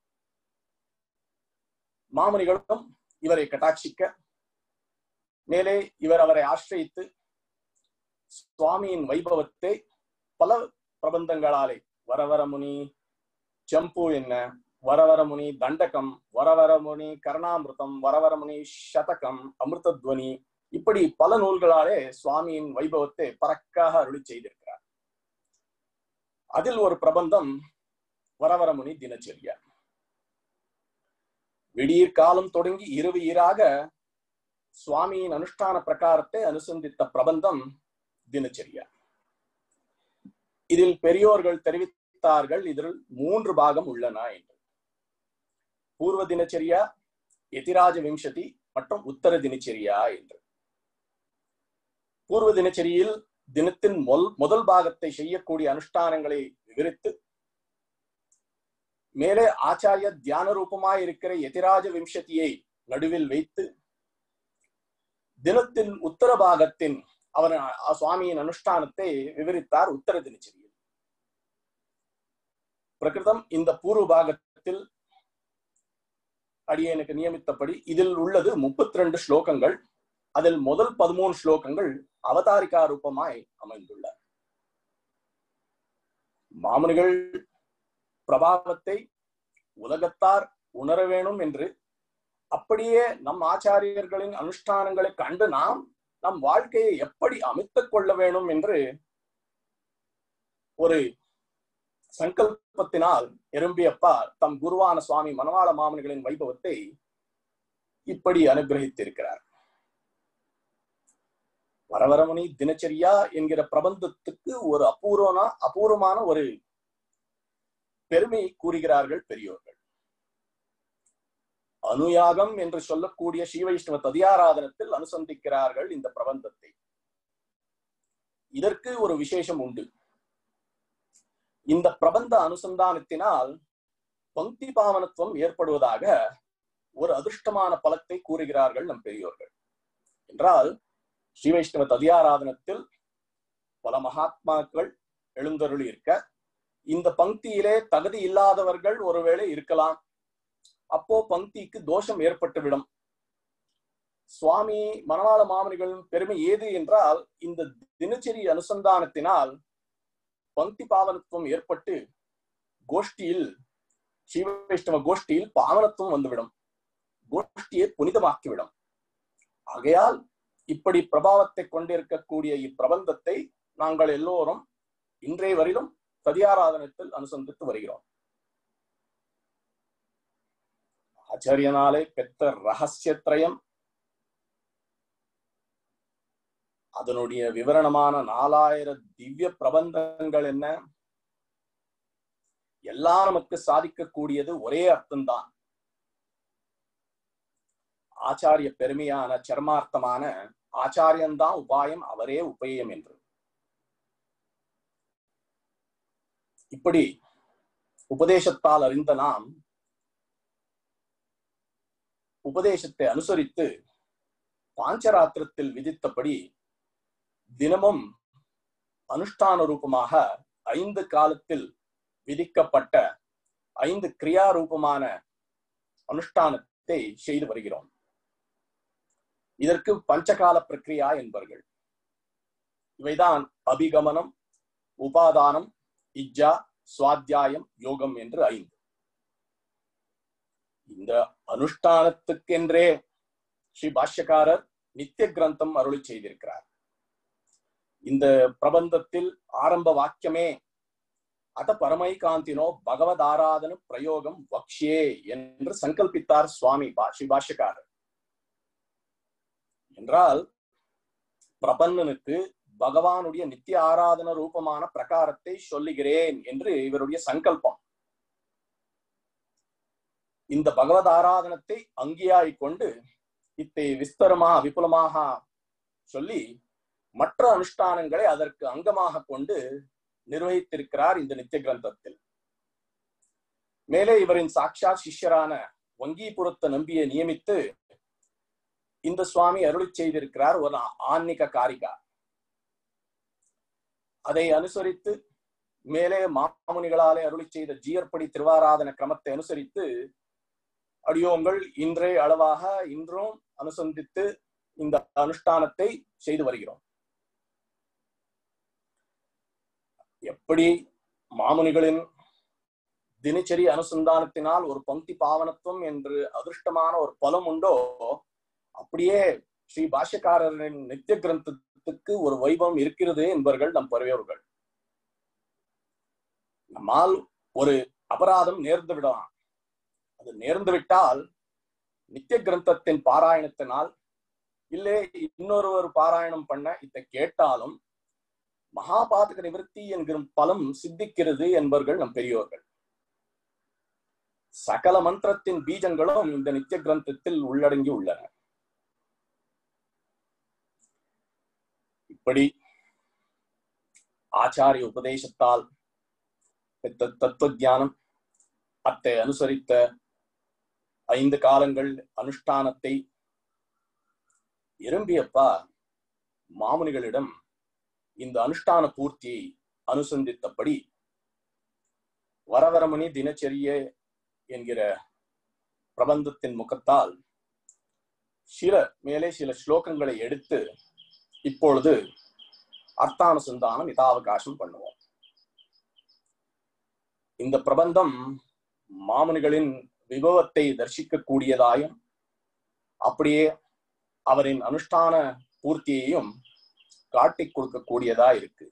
மாமனிகளும் இவரை கட்டாட்சிக்க மேலே இவர் அவரை ஆசிரியித்து சுவாமியின் வைபவத்தை பல பிரபந்தங்களாலே வரவரமுனி ஜம்பு என்ன வரவரமுனி தண்டகம் வரவரமுனி கருணாமிருதம் வரவரமுனி சதகம் அமிர்தத்வனி இப்படி பல நூல்களாலே சுவாமியின் வைபவத்தை பறக்காக அருளி செய்திருக்கிறார் அதில் ஒரு பிரபந்தம் வரவரமுனி தினச்சரியா விடியற் காலம் தொடங்கி இரவு ஈராக சுவாமியின் அனுஷ்டான பிரகாரத்தை அனுசந்தித்த பிரபந்தம் தினச்சரியா இதில் பெரியோர்கள் தெரிவித்தார்கள் இதில் மூன்று பாகம் உள்ளன என்று பூர்வ தினச்சரியா எதிராஜ விம்சதி மற்றும் உத்தர தினச்சரியா என்று பூர்வ தினச்சரியில் தினத்தின் மொல் முதல் பாகத்தை செய்யக்கூடிய அனுஷ்டானங்களை விவரித்து மேலே ஆச்சாரிய தியான ரூபமாய் இருக்கிற எதிராஜ விம்சதியை நடுவில் வைத்து தினத்தின் உத்தர பாகத்தின் அவர் சுவாமியின் அனுஷ்டானத்தை விவரித்தார் உத்தர தினச்சரியில் பிரகிருதம் இந்த பூர்வ பாகத்தில் அடியனுக்கு நியமித்தபடி இதில் உள்ளது முப்பத்தி ரெண்டு ஸ்லோகங்கள் அதில் முதல் பதிமூணு ஸ்லோகங்கள் அவதாரிகா ரூபமாய் அமைந்துள்ளார் மாமனிகள் பிரபாவத்தை உலகத்தார் உணர வேணும் என்று அப்படியே நம் ஆச்சாரியர்களின் அனுஷ்டானங்களை கண்டு நாம் நம் வாழ்க்கையை எப்படி அமைத்துக் கொள்ள வேணும் என்று ஒரு சங்கல்பத்தினால் எறும்பியப்பா தம் குருவான சுவாமி மனவாள மாமனிகளின் வைபவத்தை இப்படி அனுகிரகித்திருக்கிறார் வரவரமுனி தினச்சரியா என்கிற பிரபந்தத்துக்கு ஒரு அபூர்வனா அபூர்வமான ஒரு பெருமை கூறுகிறார்கள் பெரியோர்கள் அனுயாகம் என்று சொல்லக்கூடிய ஸ்ரீவைஷ்ணவ ததியாராதனத்தில் அனுசந்திக்கிறார்கள் இந்த பிரபந்தத்தை இதற்கு ஒரு விசேஷம் உண்டு இந்த பிரபந்த அனுசந்தானத்தினால் பங்கி பாவனத்துவம் ஏற்படுவதாக ஒரு அதிர்ஷ்டமான பலத்தை கூறுகிறார்கள் நம் பெரியோர்கள் என்றால் ஸ்ரீ வைஷ்ணவ ததியாராதனத்தில் பல மகாத்மாக்கள் எழுந்தருளி இருக்க இந்த பங்கியிலே தகுதி இல்லாதவர்கள் ஒருவேளை இருக்கலாம் அப்போ பங்கிக்கு தோஷம் ஏற்பட்டுவிடும் சுவாமி மணவாள மாமனிகளின் பெருமை ஏது என்றால் இந்த தினச்சரி அனுசந்தானத்தினால் பங்கி பாவனத்துவம் ஏற்பட்டு கோஷ்டியில் சிவ வைஷ்ணவ கோஷ்டியில் பாவனத்துவம் வந்துவிடும் கோஷ்டியை புனிதமாக்கிவிடும் ஆகையால் இப்படி பிரபாவத்தை கொண்டிருக்கக்கூடிய இப்பிரபந்தத்தை நாங்கள் எல்லோரும் இன்றைய வரையிலும் சதியாராதனத்தில் அனுசந்தித்து வருகிறோம் ஆச்சாரியனாலே பெற்ற ரகசியத்ரயம் அதனுடைய விவரணமான நாலாயிரம் திவ்ய பிரபந்தங்கள் என்ன எல்லாம் நமக்கு சாதிக்கக்கூடியது ஒரே அர்த்தம்தான் ஆச்சாரிய பெருமையான சர்மார்த்தமான ஆச்சாரியன்தான் உபாயம் அவரே உபயம் என்று இப்படி உபதேசத்தால் அறிந்த நாம் உபதேசத்தை அனுசரித்து பாஞ்சராத்திரத்தில் விதித்தபடி தினமும் அனுஷ்டான ரூபமாக ஐந்து காலத்தில் விதிக்கப்பட்ட ஐந்து கிரியா ரூபமான அனுஷ்டானத்தை செய்து வருகிறோம் இதற்கு பஞ்சகால பிரக்ரியா என்பர்கள் இவைதான் அபிகமனம் உபாதானம் இஜ்ஜா சுவாத்தியாயம் யோகம் என்று ஐந்து இந்த அனுஷ்டானத்துக்கென்றே ஸ்ரீ பாஷ்யக்காரர் நித்திய கிரந்தம் அருளி செய்திருக்கிறார் இந்த பிரபந்தத்தில் ஆரம்ப வாக்கியமே அத பரமை காந்தினோ பகவத் ஆராதன பிரயோகம் வக்ஷே என்று சங்கல்பித்தார் சுவாமி ஸ்ரீ பாஷ்யக்காரர் என்றால் பிரபன்னனுக்கு பகவானுடைய நித்திய ஆராதன ரூபமான பிரகாரத்தை சொல்லுகிறேன் என்று இவருடைய சங்கல்பம் இந்த பகவத் ஆராதனத்தை அங்கியாய் கொண்டு இத்தை விஸ்தரமாக விபுலமாக சொல்லி மற்ற அனுஷ்டானங்களை அதற்கு அங்கமாக கொண்டு நிர்வகித்திருக்கிறார் இந்த நித்திய கிரந்தத்தில் மேலே இவரின் சாட்சாத் சிஷ்யரான வங்கீபுரத்த நம்பியை நியமித்து இந்த சுவாமி அருளி செய்திருக்கிறார் ஒரு ஆன்மீக காரிகா அதை அனுசரித்து மேலே மாமுனிகளாலே அருளி செய்த ஜீயர்படி திருவாராதன கிரமத்தை அனுசரித்து அடியோங்கள் இன்றைய அளவாக இன்றும் அனுசந்தித்து இந்த அனுஷ்டானத்தை செய்து வருகிறோம் எப்படி மாமுனிகளின் தினச்சரி அனுசந்தானத்தினால் ஒரு பங்கி பாவனத்துவம் என்று அதிர்ஷ்டமான ஒரு பலம் உண்டோ அப்படியே ஸ்ரீ பாஷ்யக்காரரின் நித்திய கிரந்தத்துக்கு ஒரு வைபவம் இருக்கிறது என்பவர்கள் நம் பெரியவர்கள் நம்மால் ஒரு அபராதம் நேர்ந்து விடலாம் அது நேர்ந்து விட்டால் நித்திய கிரந்தத்தின் பாராயணத்தினால் இல்லே இன்னொருவர் பாராயணம் பண்ண இதை கேட்டாலும் மகாபாதக நிவர்த்தி என்கிற பலம் சித்திக்கிறது என்பவர்கள் நம் பெரியோர்கள் சகல மந்திரத்தின் பீஜங்களும் இந்த நித்திய கிரந்தத்தில் உள்ளடங்கி உள்ளன இப்படி ஆச்சாரிய உபதேசத்தால் தத்துவ தியானம் அத்தை அனுசரித்த ஐந்து காலங்கள் அனுஷ்டானத்தை இரும்பியப்பா மாமுனிகளிடம் இந்த அனுஷ்டான பூர்த்தியை அனுசந்தித்தபடி வரவரமணி தினச்சரிய என்கிற பிரபந்தத்தின் முகத்தால் சில மேலே சில ஸ்லோகங்களை எடுத்து இப்பொழுது அர்த்தானுசந்தானம் இதாவகாசம் பண்ணுவோம் இந்த பிரபந்தம் மாமுனிகளின் விபவத்தை தரிசிக்கக்கூடியதாயும் அப்படியே அவரின் அனுஷ்டான பூர்த்தியையும் காட்டிக் கொடுக்கக்கூடியதா இருக்கு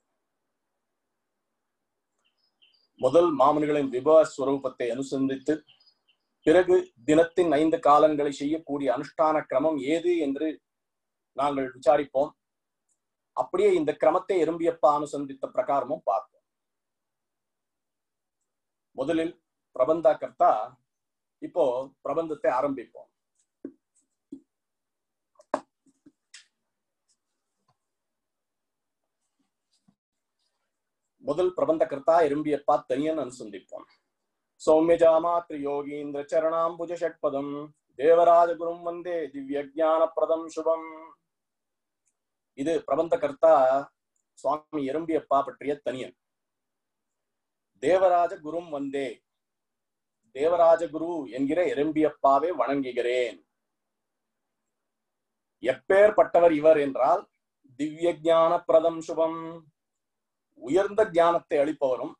முதல் மாமுனிகளின் விபவ ஸ்வரூபத்தை அனுசந்தித்து பிறகு தினத்தின் ஐந்து காலங்களை செய்யக்கூடிய அனுஷ்டான கிரமம் ஏது என்று நாங்கள் விசாரிப்போம் அப்படியே இந்த கிரமத்தை எறும்பியப்பா அனுசந்தித்த பிரகாரமும் பார்ப்போம் முதலில் பிரபந்தா கர்த்தா இப்போ பிரபந்தத்தை ஆரம்பிப்போம் முதல் பிரபந்த கர்த்தா எறும்பியப்பா தனியன் அனுசந்திப்போம் சௌமியஜாமாத்ரி யோகீந்திர சரணாம்புஜ ஷட்பதம் தேவராஜகுரும் வந்தே திவ்ய பிரதம் சுபம் இது பிரபந்த கர்த்தா சுவாமி எறும்பியப்பா பற்றிய தனியன் தேவராஜ குரும் வந்தே தேவராஜ குரு என்கிற எறும்பியப்பாவை வணங்குகிறேன் எப்பேற்பட்டவர் இவர் என்றால் திவ்ய ஞான பிரதம் சுபம் உயர்ந்த ஞானத்தை அளிப்பவரும்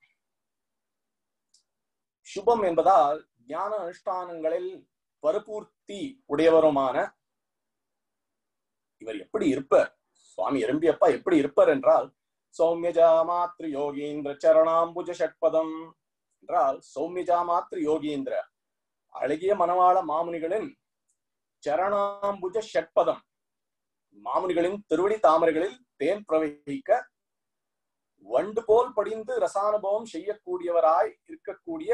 சுபம் என்பதால் ஞான அனுஷ்டானங்களில் பரிபூர்த்தி உடையவருமான இவர் எப்படி இருப்பர் சுவாமி எறும்பியப்பா எப்படி இருப்பர் என்றால் சௌமியஜா மாத்ரு யோகீந்திர சரணாம்புஜ ஷட்பதம் என்றால் சௌமியஜா மாத்ரு யோகீந்திர அழகிய மணவாள மாமுனிகளின் சரணாம்புஜ ஷட்பதம் மாமுனிகளின் திருவடி தாமரைகளில் தேன் பிரவகிக்க வண்டு போல் படிந்து ரசானுபவம் செய்யக்கூடியவராய் இருக்கக்கூடிய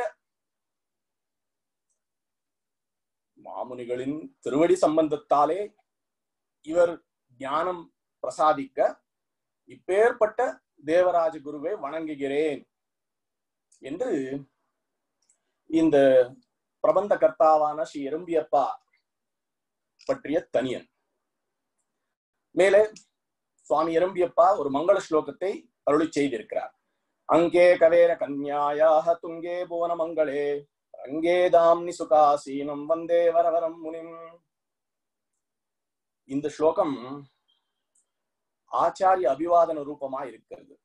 மாமுனிகளின் திருவடி சம்பந்தத்தாலே இவர் ஞானம் பிரசாதிக்க இப்பேற்பட்ட தேவராஜ குருவை வணங்குகிறேன் என்று இந்த பிரபந்த கர்த்தாவான ஸ்ரீ எறும்பியப்பா பற்றிய தனியன் மேலே சுவாமி எறும்பியப்பா ஒரு மங்கள ஸ்லோகத்தை அருளி செய்திருக்கிறார் அங்கே கவேர கன்யாயாக துங்கே புவன மங்களே அங்கே தாம்னி சுகாசீனம் வந்தே வரவரம் முனிம் இந்த ஸ்லோகம் ஆச்சாரிய அபிவாதன ரூபமா இருக்கிறது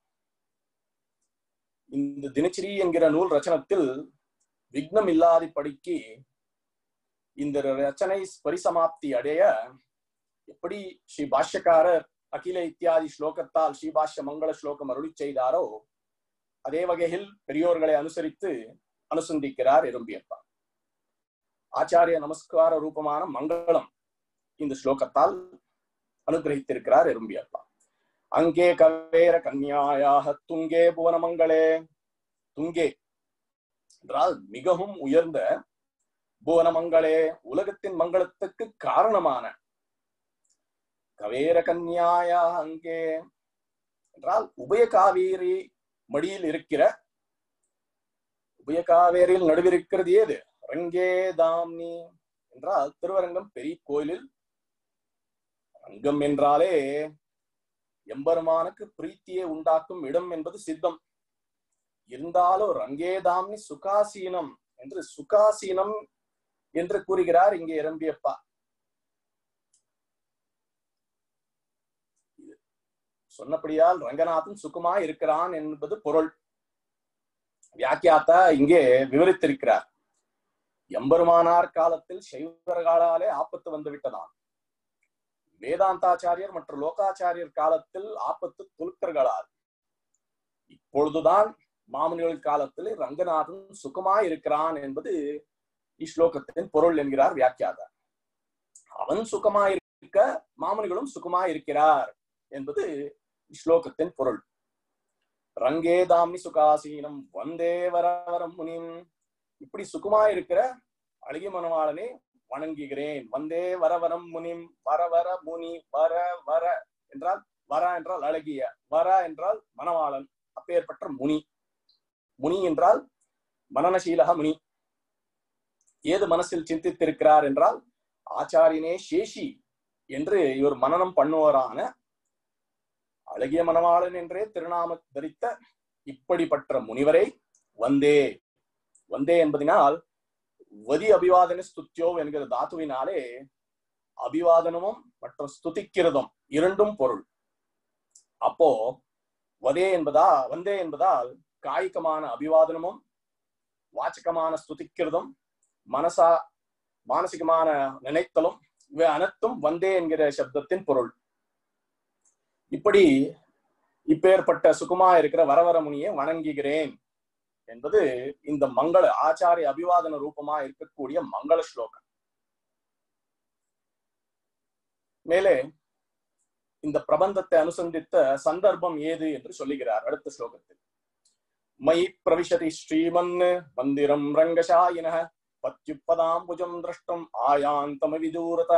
இந்த தினச்சரி என்கிற நூல் ரச்சனத்தில் விக்னம் இல்லாத படிக்கு இந்த ரச்சனை பரிசமாப்தி அடைய எப்படி ஸ்ரீ பாஷ்யக்காரர் அகில இத்தியாதி ஸ்லோகத்தால் ஸ்ரீபாஷ்ய மங்கள ஸ்லோகம் அருளி செய்தாரோ அதே வகையில் பெரியோர்களை அனுசரித்து அனுசந்திக்கிறார் எறும்பியப்பா ஆச்சாரிய நமஸ்கார ரூபமான மங்களம் இந்த ஸ்லோகத்தால் அனுகிரகித்திருக்கிறார் எறும்பியப்பா அங்கே கவேர கன்யாயாக துங்கே புவன மங்களே துங்கே என்றால் மிகவும் உயர்ந்த புவன மங்களே உலகத்தின் மங்களத்துக்கு காரணமான கவேர கன்யாயா அங்கே என்றால் உபய காவேரி மடியில் இருக்கிற உபய காவேரியில் நடுவிருக்கிறது ஏது ரங்கே தாம்னி என்றால் திருவரங்கம் பெரிய கோயிலில் ரங்கம் என்றாலே எம்பெருமானுக்கு பிரீத்தியை உண்டாக்கும் இடம் என்பது சித்தம் இருந்தாலும் ரங்கேதாம்னி சுகாசீனம் என்று சுகாசீனம் என்று கூறுகிறார் இங்கே இரம்பியப்பா சொன்னபடியால் ரங்கநாதன் சுகமா இருக்கிறான் என்பது பொருள் வியாக்கியாத்தா இங்கே விவரித்திருக்கிறார் எம்பெருமானார் காலத்தில் சைவர்களாலே ஆபத்து வந்து விட்டதாம் வேதாந்தாச்சாரியர் மற்றும் லோகாச்சாரியர் காலத்தில் ஆபத்து துலுக்கர்களால் இப்பொழுதுதான் மாமுனிகள் காலத்தில் ரங்கநாதன் சுகமாய் இருக்கிறான் என்பது இஸ்லோகத்தின் பொருள் என்கிறார் வியாக்கியாதர் அவன் சுகமாய் இருக்க மாமுனிகளும் சுகமாய் இருக்கிறார் என்பது ஸ்லோகத்தின் பொருள் ரங்கேதாமி சுகாசீனம் வந்தே வரவரம் முனிம் இப்படி சுகமா இருக்கிற அழகிய மனவாளனே வணங்குகிறேன் வந்தே வரவரம் முனிம் வர வர முனி வர வர என்றால் வர என்றால் அழகிய வர என்றால் மணவாளன் அப்பேற்பட்ட முனி முனி என்றால் மனநசீலக முனி ஏது மனசில் சிந்தித்திருக்கிறார் என்றால் ஆச்சாரியனே சேஷி என்று இவர் மனனம் பண்ணுவரான அழகிய மணவாளன் என்றே திருநாம தரித்த இப்படிப்பட்ட முனிவரை வந்தே வந்தே என்பதனால் வதி அபிவாதன ஸ்துத்தியோ என்கிற தாத்துவினாலே அபிவாதனமும் மற்றும் ஸ்துதிக்கிறதும் இரண்டும் பொருள் அப்போ வதே என்பதா வந்தே என்பதால் காய்கமான அபிவாதனமும் வாச்சகமான ஸ்துதிக்கிறதும் மனசா மானசிகமான நினைத்தலும் இவை அனைத்தும் வந்தே என்கிற சப்தத்தின் பொருள் இப்படி இப்பேற்பட்ட சுகுமா இருக்கிற வரவர முனியை வணங்குகிறேன் என்பது இந்த மங்கள ஆச்சாரிய அபிவாதன ரூபமா இருக்கக்கூடிய மங்கள ஸ்லோகம் மேலே இந்த பிரபந்தத்தை அனுசந்தித்த சந்தர்ப்பம் ஏது என்று சொல்லுகிறார் அடுத்த ஸ்லோகத்தில் மயி பிரவிசதி ஸ்ரீமன் மந்திரம் ரங்கசாயின பத்யுப்பதாம்புஜம் திரஷ்டும் ஆயாந்தம விதூரத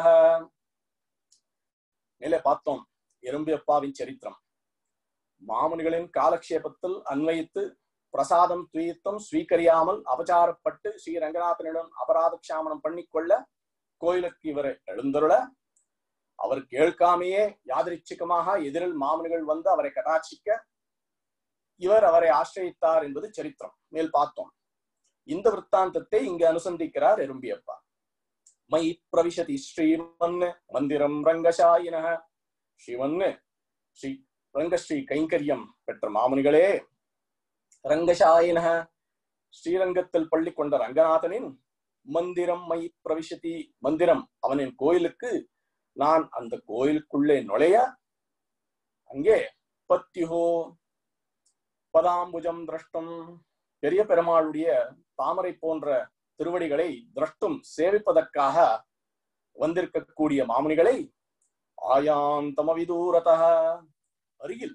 மேலே பார்த்தோம் எறும்பியப்பாவின் சரித்திரம் மாமுனிகளின் காலக்ஷேபத்தில் அன்வயித்து பிரசாதம் துயித்தம் ஸ்வீகரியாமல் அபச்சாரப்பட்டு ஸ்ரீ ரங்கநாதனிடம் அபராத க்ஷாமனம் பண்ணிக்கொள்ள கோயிலுக்கு இவரை எழுந்தருள அவர் கேட்காமையே யாதிரிச்சிகமாக எதிரில் மாமுனிகள் வந்து அவரை கடாட்சிக்க இவர் அவரை ஆசிரியித்தார் என்பது சரித்திரம் மேல் பார்த்தோம் இந்த விற்த்தாந்தத்தை இங்கு அனுசந்திக்கிறார் எறும்பியப்பா மயி பிரவிசதி ஸ்ரீமன் மந்திரம் ரங்கசாயின ஸ்ரீமன் ஸ்ரீ ரங்கஸ்ரீ கைங்கரியம் பெற்ற மாமுனிகளே ரங்கசாயின ஸ்ரீரங்கத்தில் பள்ளி கொண்ட ரங்கநாதனின் மந்திரம் மை பிரவிசதி மந்திரம் அவனின் கோயிலுக்கு நான் அந்த கோயிலுக்குள்ளே நுழைய அங்கே பத்யுகோ பதாம்புஜம் திரஷ்டும் பெரிய பெருமாளுடைய தாமரை போன்ற திருவடிகளை திரஷ்டும் சேவிப்பதற்காக வந்திருக்கக்கூடிய மாமுனிகளை ஆயாந்தம விதூரத அருகில்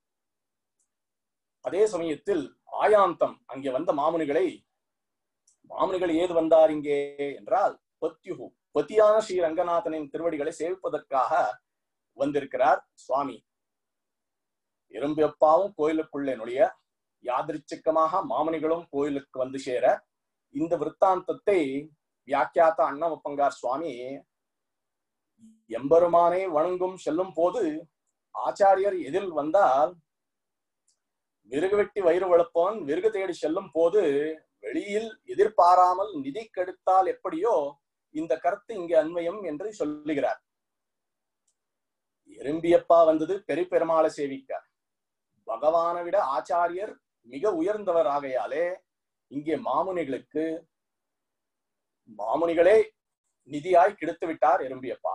அதே சமயத்தில் ஆயாந்தம் அங்கே வந்த மாமுனிகளை மாமுனிகள் ஏது வந்தார் இங்கே என்றால் பத்யுகு பத்தியான ஸ்ரீ ரங்கநாதனின் திருவடிகளை சேவிப்பதற்காக வந்திருக்கிறார் சுவாமி எறும்பியப்பாவும் கோயிலுக்குள்ளே நுழைய யாதிருச்சிக்கமாக மாமனிகளும் கோயிலுக்கு வந்து சேர இந்த விற்த்தாந்தத்தை வியாக்கியாத்த அண்ணமப்பங்கார் சுவாமி எம்பெருமானை வணங்கும் செல்லும் போது ஆச்சாரியர் எதில் வந்தால் விறகு வெட்டி வயிறு வளர்ப்பவன் விறகு தேடி செல்லும் போது வெளியில் எதிர்பாராமல் நிதி கெடுத்தால் எப்படியோ இந்த கருத்து இங்கே அன்வயம் என்று சொல்லுகிறார் எறும்பியப்பா வந்தது பெரிய பெருமாளை சேவிக்க பகவானை விட ஆச்சாரியர் மிக உயர்ந்தவர் ஆகையாலே இங்கே மாமுனிகளுக்கு மாமுனிகளே நிதியாய் கிடைத்து விட்டார் எறும்பியப்பா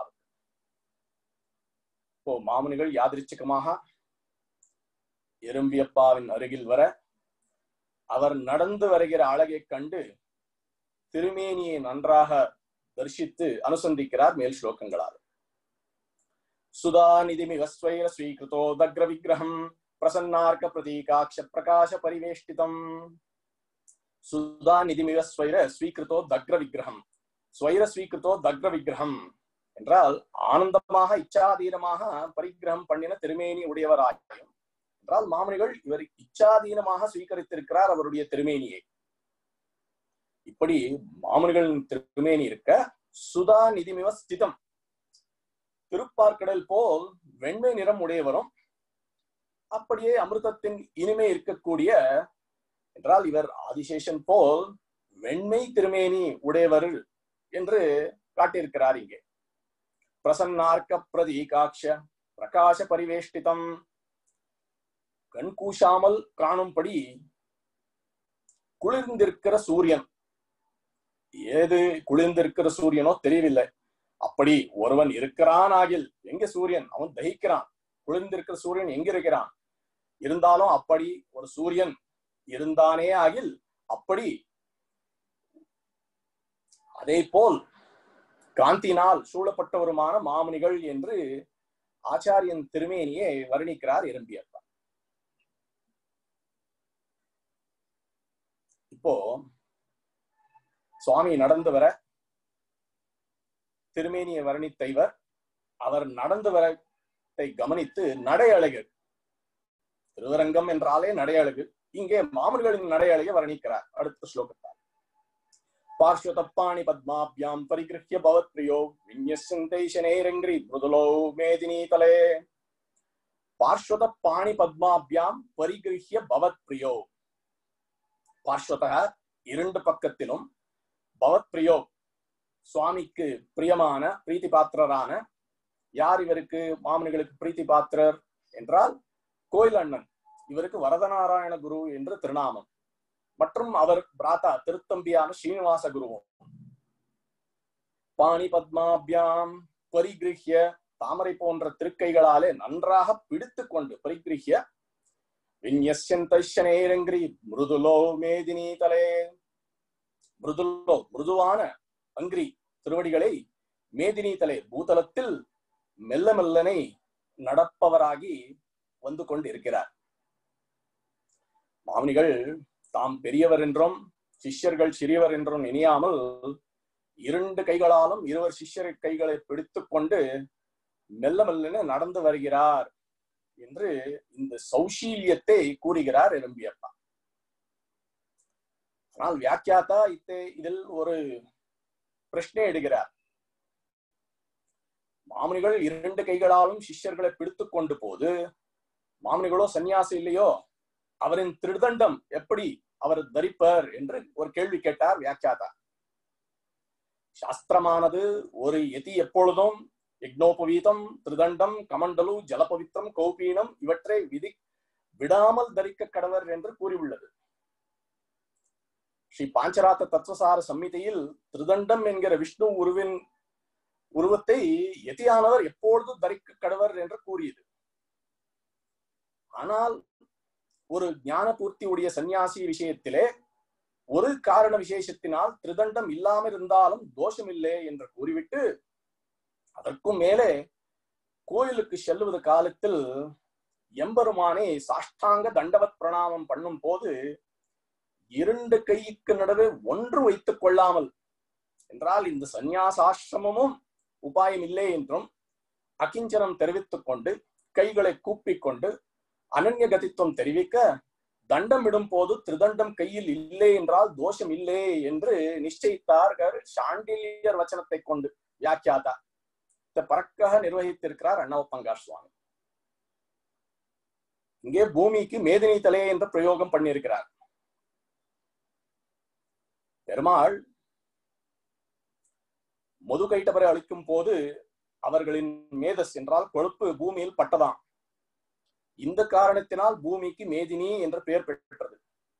இப்போ மாமுனிகள் யாதிருச்சிகமாக எறும்பியப்பாவின் அருகில் வர அவர் நடந்து வருகிற அழகைக் கண்டு திருமேனியை நன்றாக தரிசித்து அனுசந்திக்கிறார் மேல் ஸ்லோகங்களால் சுதா நிதிமிக ஸ்வைர ஸ்வீகிருதோ தக்ர விக்கிரகம் பிரசன்னார்க்க பிரதீகாட்ச பிரகாச பரிவேஷ்டிதம் சுதா நிதிமிக ஸ்வைர ஸ்வீகிருதோ தக்ர விக்கிரகம் ஸ்வைர ஸ்வீகிருதோ தக்ர விக்கிரகம் என்றால் ஆனந்தமாக இச்சாதீனமாக பரிகிரகம் பண்ணின திருமேனி உடையவராயும் என்றால் மாமனிகள் இவர் இச்சாதீனமாக ஸ்வீகரித்திருக்கிறார் அவருடைய திருமேனியை இப்படி மாமனிகளின் திருமேனி இருக்க சுதா நிதிமிவ ஸ்திதம் திருப்பார்க்கடல் போல் வெண்மை நிறம் உடையவரும் அப்படியே அமிர்தத்தின் இனிமை இருக்கக்கூடிய என்றால் இவர் ஆதிசேஷன் போல் வெண்மை திருமேனி உடையவர் என்று காட்டியிருக்கிறார் இங்கே பிரசன்னார்க்க பிரதீகாட்ச பிரகாச பரிவேஷ்டிதம் கண் கூசாமல் காணும்படி குளிர்ந்திருக்கிற சூரியன் ஏது குளிர்ந்திருக்கிற சூரியனோ தெரியவில்லை அப்படி ஒருவன் இருக்கிறான் ஆகில் எங்க சூரியன் அவன் தகிக்கிறான் குளிர்ந்திருக்கிற சூரியன் எங்க இருக்கிறான் இருந்தாலும் அப்படி ஒரு சூரியன் இருந்தானே ஆகில் அப்படி அதே போல் காந்தினால் சூழப்பட்டவருமான மாமுனிகள் என்று ஆச்சாரியன் திருமேனியை வர்ணிக்கிறார் எறும்பியப்பா இப்போ சுவாமி நடந்து வர திருமேனியை வர்ணித்த இவர் அவர் நடந்து வரத்தை கவனித்து நடை அழகு திருவரங்கம் என்றாலே நடை அழகு இங்கே மாமன்களின் நடை அழகை வர்ணிக்கிறார் அடுத்த ஸ்லோகத்தால் பார்ஸ்வதப்பாணி பத்மாபியாம் பரிகிருஹ்ய பவத் பிரியோ விநியசந்தை சனேரங்கிரி மிருதுலோ மேதினி தலே பார்ஸ்வத பாணி பத்மாபியாம் பரிகிருஹ்ய பவத் பிரியோ பார்ஸ்வத இரண்டு பக்கத்திலும் பவத் பிரியோ சுவாமிக்கு பிரியமான பிரீத்தி பாத்திரரான யார் இவருக்கு மாமனிகளுக்கு பிரீத்தி பாத்திரர் என்றால் கோயில் அண்ணன் இவருக்கு வரதநாராயண குரு என்று திருநாமம் மற்றும் அவர் பிராத்தா திருத்தம்பியான ஸ்ரீனிவாச குருவும் பாணி பத்மாபியாம் பரிகிருஹ்ய தாமரை போன்ற திருக்கைகளாலே நன்றாக பிடித்து கொண்டு பரிகிருஹ்ய விநியசந்தேரங்கிரி மிருதுலோ மேதினி தலே மிருதுலோ மிருதுவான அங்கிரி திருவடிகளை மேதினி தலை பூதலத்தில் மெல்ல மெல்லனை நடப்பவராகி வந்து கொண்டிருக்கிறார் மாமனிகள் தாம் பெரியவர் என்றும் சிஷ்யர்கள் சிறியவர் என்றும் நினையாமல் இரண்டு கைகளாலும் இருவர் சிஷ்யர் கைகளை பிடித்துக் கொண்டு மெல்ல மெல்லன நடந்து வருகிறார் என்று இந்த சௌஷீல்யத்தை கூறுகிறார் எறும்பியப்பா ஆனால் வியாக்கியாத்தா இத்தே இதில் ஒரு பிரச்சனை எடுகிறார் மாமனிகள் இரண்டு கைகளாலும் சிஷ்யர்களை பிடித்துக் கொண்டு போது மாமனிகளோ சன்னியாசி இல்லையோ அவரின் திருதண்டம் எப்படி அவர் தரிப்பர் என்று ஒரு கேள்வி கேட்டார் வியாக்கியாதா சாஸ்திரமானது ஒரு எதி எப்பொழுதும் யக்னோபவீதம் திருதண்டம் கமண்டலு ஜலபவித்திரம் கௌபீனம் இவற்றை விதி விடாமல் தரிக்க கடவர் என்று கூறியுள்ளது ஸ்ரீ பாஞ்சராத்த தத்துவசார சம்மிதியில் திருதண்டம் என்கிற விஷ்ணு உருவின் உருவத்தை எதியானவர் எப்பொழுது தரிக்க கடவர் என்று கூறியது ஆனால் ஒரு ஞான பூர்த்தி உடைய சந்நியாசி விஷயத்திலே ஒரு காரண விசேஷத்தினால் திருதண்டம் இல்லாமல் இருந்தாலும் தோஷமில்லை என்று கூறிவிட்டு அதற்கும் மேலே கோயிலுக்கு செல்லுவது காலத்தில் எம்பெருமானை சாஷ்டாங்க தண்டவத் பிரணாமம் பண்ணும் போது இரண்டு கைக்கு நடுவே ஒன்று வைத்துக் கொள்ளாமல் என்றால் இந்த சந்நியாசாசிரமமும் உபாயம் இல்லை என்றும் அகிஞ்சனம் தெரிவித்துக் கொண்டு கைகளை கூப்பிக் கொண்டு அனன்ய கதித்துவம் தெரிவிக்க தண்டம் இடும் போது திருதண்டம் கையில் இல்லை என்றால் தோஷம் இல்லை என்று நிச்சயித்தார்கள் சாண்டில்யர் வச்சனத்தை கொண்டு வியாக்கியாதா இதை பறக்காக நிர்வகித்திருக்கிறார் அண்ணாவப்பங்கார் சுவாமி இங்கே பூமிக்கு மேதினி தலை என்ற பிரயோகம் பண்ணியிருக்கிறார் பெருமாள் முதுகைட்டவரை அளிக்கும் போது அவர்களின் மேதஸ் என்றால் கொழுப்பு பூமியில் பட்டதாம் இந்த காரணத்தினால் பூமிக்கு மேதினி என்ற பெயர் பெற்றது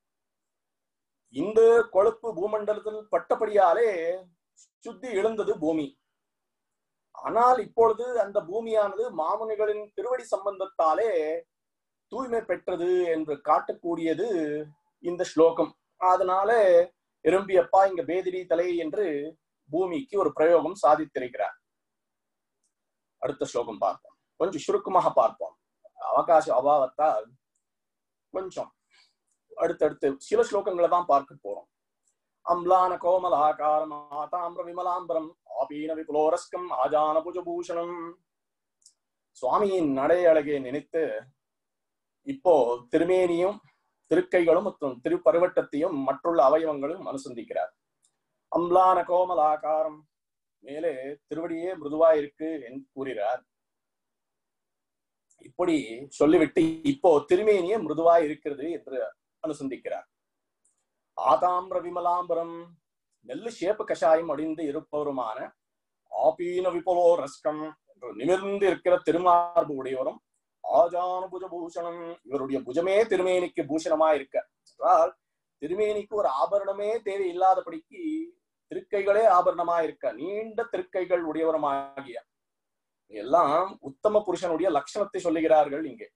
இந்த கொழுப்பு பூமண்டலத்தில் பட்டபடியாலே சுத்தி எழுந்தது பூமி ஆனால் இப்பொழுது அந்த பூமியானது மாமுனிகளின் திருவடி சம்பந்தத்தாலே தூய்மை பெற்றது என்று காட்டக்கூடியது இந்த ஸ்லோகம் அதனால எறும்பியப்பா இங்க பேதிரி தலை என்று பூமிக்கு ஒரு பிரயோகம் சாதித்திருக்கிறார் அடுத்த ஸ்லோகம் பார்ப்போம் கொஞ்சம் சுருக்கமாக பார்ப்போம் அவகாச அபாவத்தால் கொஞ்சம் அடுத்தடுத்து சில ஸ்லோகங்களை தான் பார்க்க போறோம் அம்லான கோமலாகாரம் ஆதாம்பிர விமலாம்பரம் ஆபீன விபுலோரஸ்கம் ஆஜான புஜபூஷணம் சுவாமியின் நடை அழகை நினைத்து இப்போ திருமேனியும் திருக்கைகளும் மற்றும் திருப்பருவட்டத்தையும் மற்றுள்ள அவயவங்களும் அனுசந்திக்கிறார் அம்லான கோமலாகாரம் மேலே திருவடியே மிருதுவா இருக்கு என்று கூறுகிறார் இப்படி சொல்லிவிட்டு இப்போ திருமேனியே மிருதுவா இருக்கிறது என்று அனுசந்திக்கிறார் ஆதாம்பிர விமலாம்பரம் நெல்லு சேப்பு கஷாயம் அடிந்து இருப்பவருமான ஆபீன விபலோ ரஸ்கம் என்று நிமிர்ந்து இருக்கிற திருமார்பு உடையவரும் ஆஜான புஜ பூஷணம் இவருடைய புஜமே திருமேனிக்கு பூஷணமா இருக்க என்றால் திருமேனிக்கு ஒரு ஆபரணமே தேவை இல்லாதபடிக்கு திருக்கைகளே ஆபரணமா இருக்க நீண்ட திருக்கைகள் உடையவருமாகிய எல்லாம் உத்தம புருஷனுடைய லட்சணத்தை சொல்லுகிறார்கள் இங்கே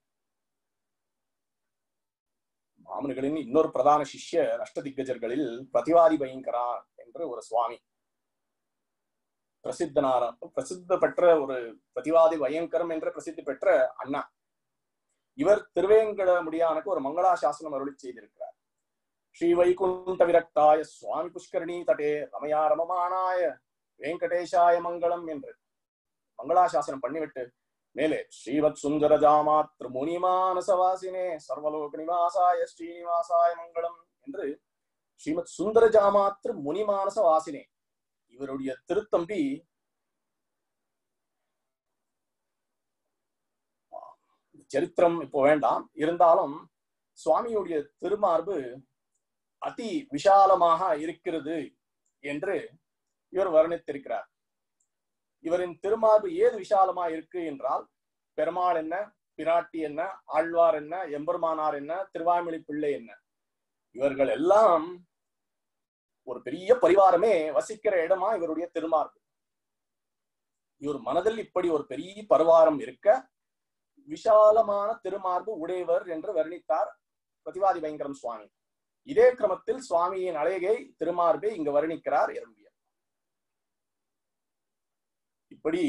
மாமனிகளின் இன்னொரு பிரதான சிஷ்ய அஷ்டதிக்கஜர்களில் பிரதிவாதி பயங்கரா என்று ஒரு சுவாமி பிரசித்தனார பிரசித்த பெற்ற ஒரு பிரதிவாதி பயங்கரம் என்ற பிரசித்தி பெற்ற அண்ணா இவர் திருவேங்கட முடியானுக்கு ஒரு மங்களாசாசனம் அருளி செய்திருக்கிறார் ஸ்ரீ வைகுண்ட விரக்தாய சுவாமி புஷ்கரணி தடே ரமயா ரமமானாய வெங்கடேஷாய மங்களம் என்று மங்களாசாசனம் பண்ணிவிட்டு மேலே ஸ்ரீவத் சுந்தர ஜாமாத்ரு முனிமானசவாசினே சர்வலோக நிவாசாய ஸ்ரீனிவாசாய மங்களம் என்று ஸ்ரீமத் சுந்தர ஜாமாத்ரு முனிமானச வாசினே இவருடைய திருத்தம்பி சரித்திரம் இப்போ வேண்டாம் இருந்தாலும் சுவாமியுடைய திருமார்பு அதி விஷாலமாக இருக்கிறது என்று இவர் வர்ணித்திருக்கிறார் இவரின் திருமார்பு ஏது விஷாலமா இருக்கு என்றால் பெருமாள் என்ன பிராட்டி என்ன ஆழ்வார் என்ன எம்பெருமானார் என்ன திருவாய்மொழி பிள்ளை என்ன இவர்கள் எல்லாம் ஒரு பெரிய பரிவாரமே வசிக்கிற இடமா இவருடைய திருமார்பு இவர் மனதில் இப்படி ஒரு பெரிய பரிவாரம் இருக்க விஷாலமான திருமார்பு உடையவர் என்று வர்ணித்தார் பிரதிவாதி பயங்கரம் சுவாமி இதே கிரமத்தில் சுவாமியின் அழகை திருமார்பை இங்கு வர்ணிக்கிறார் எறும்பியர் இப்படி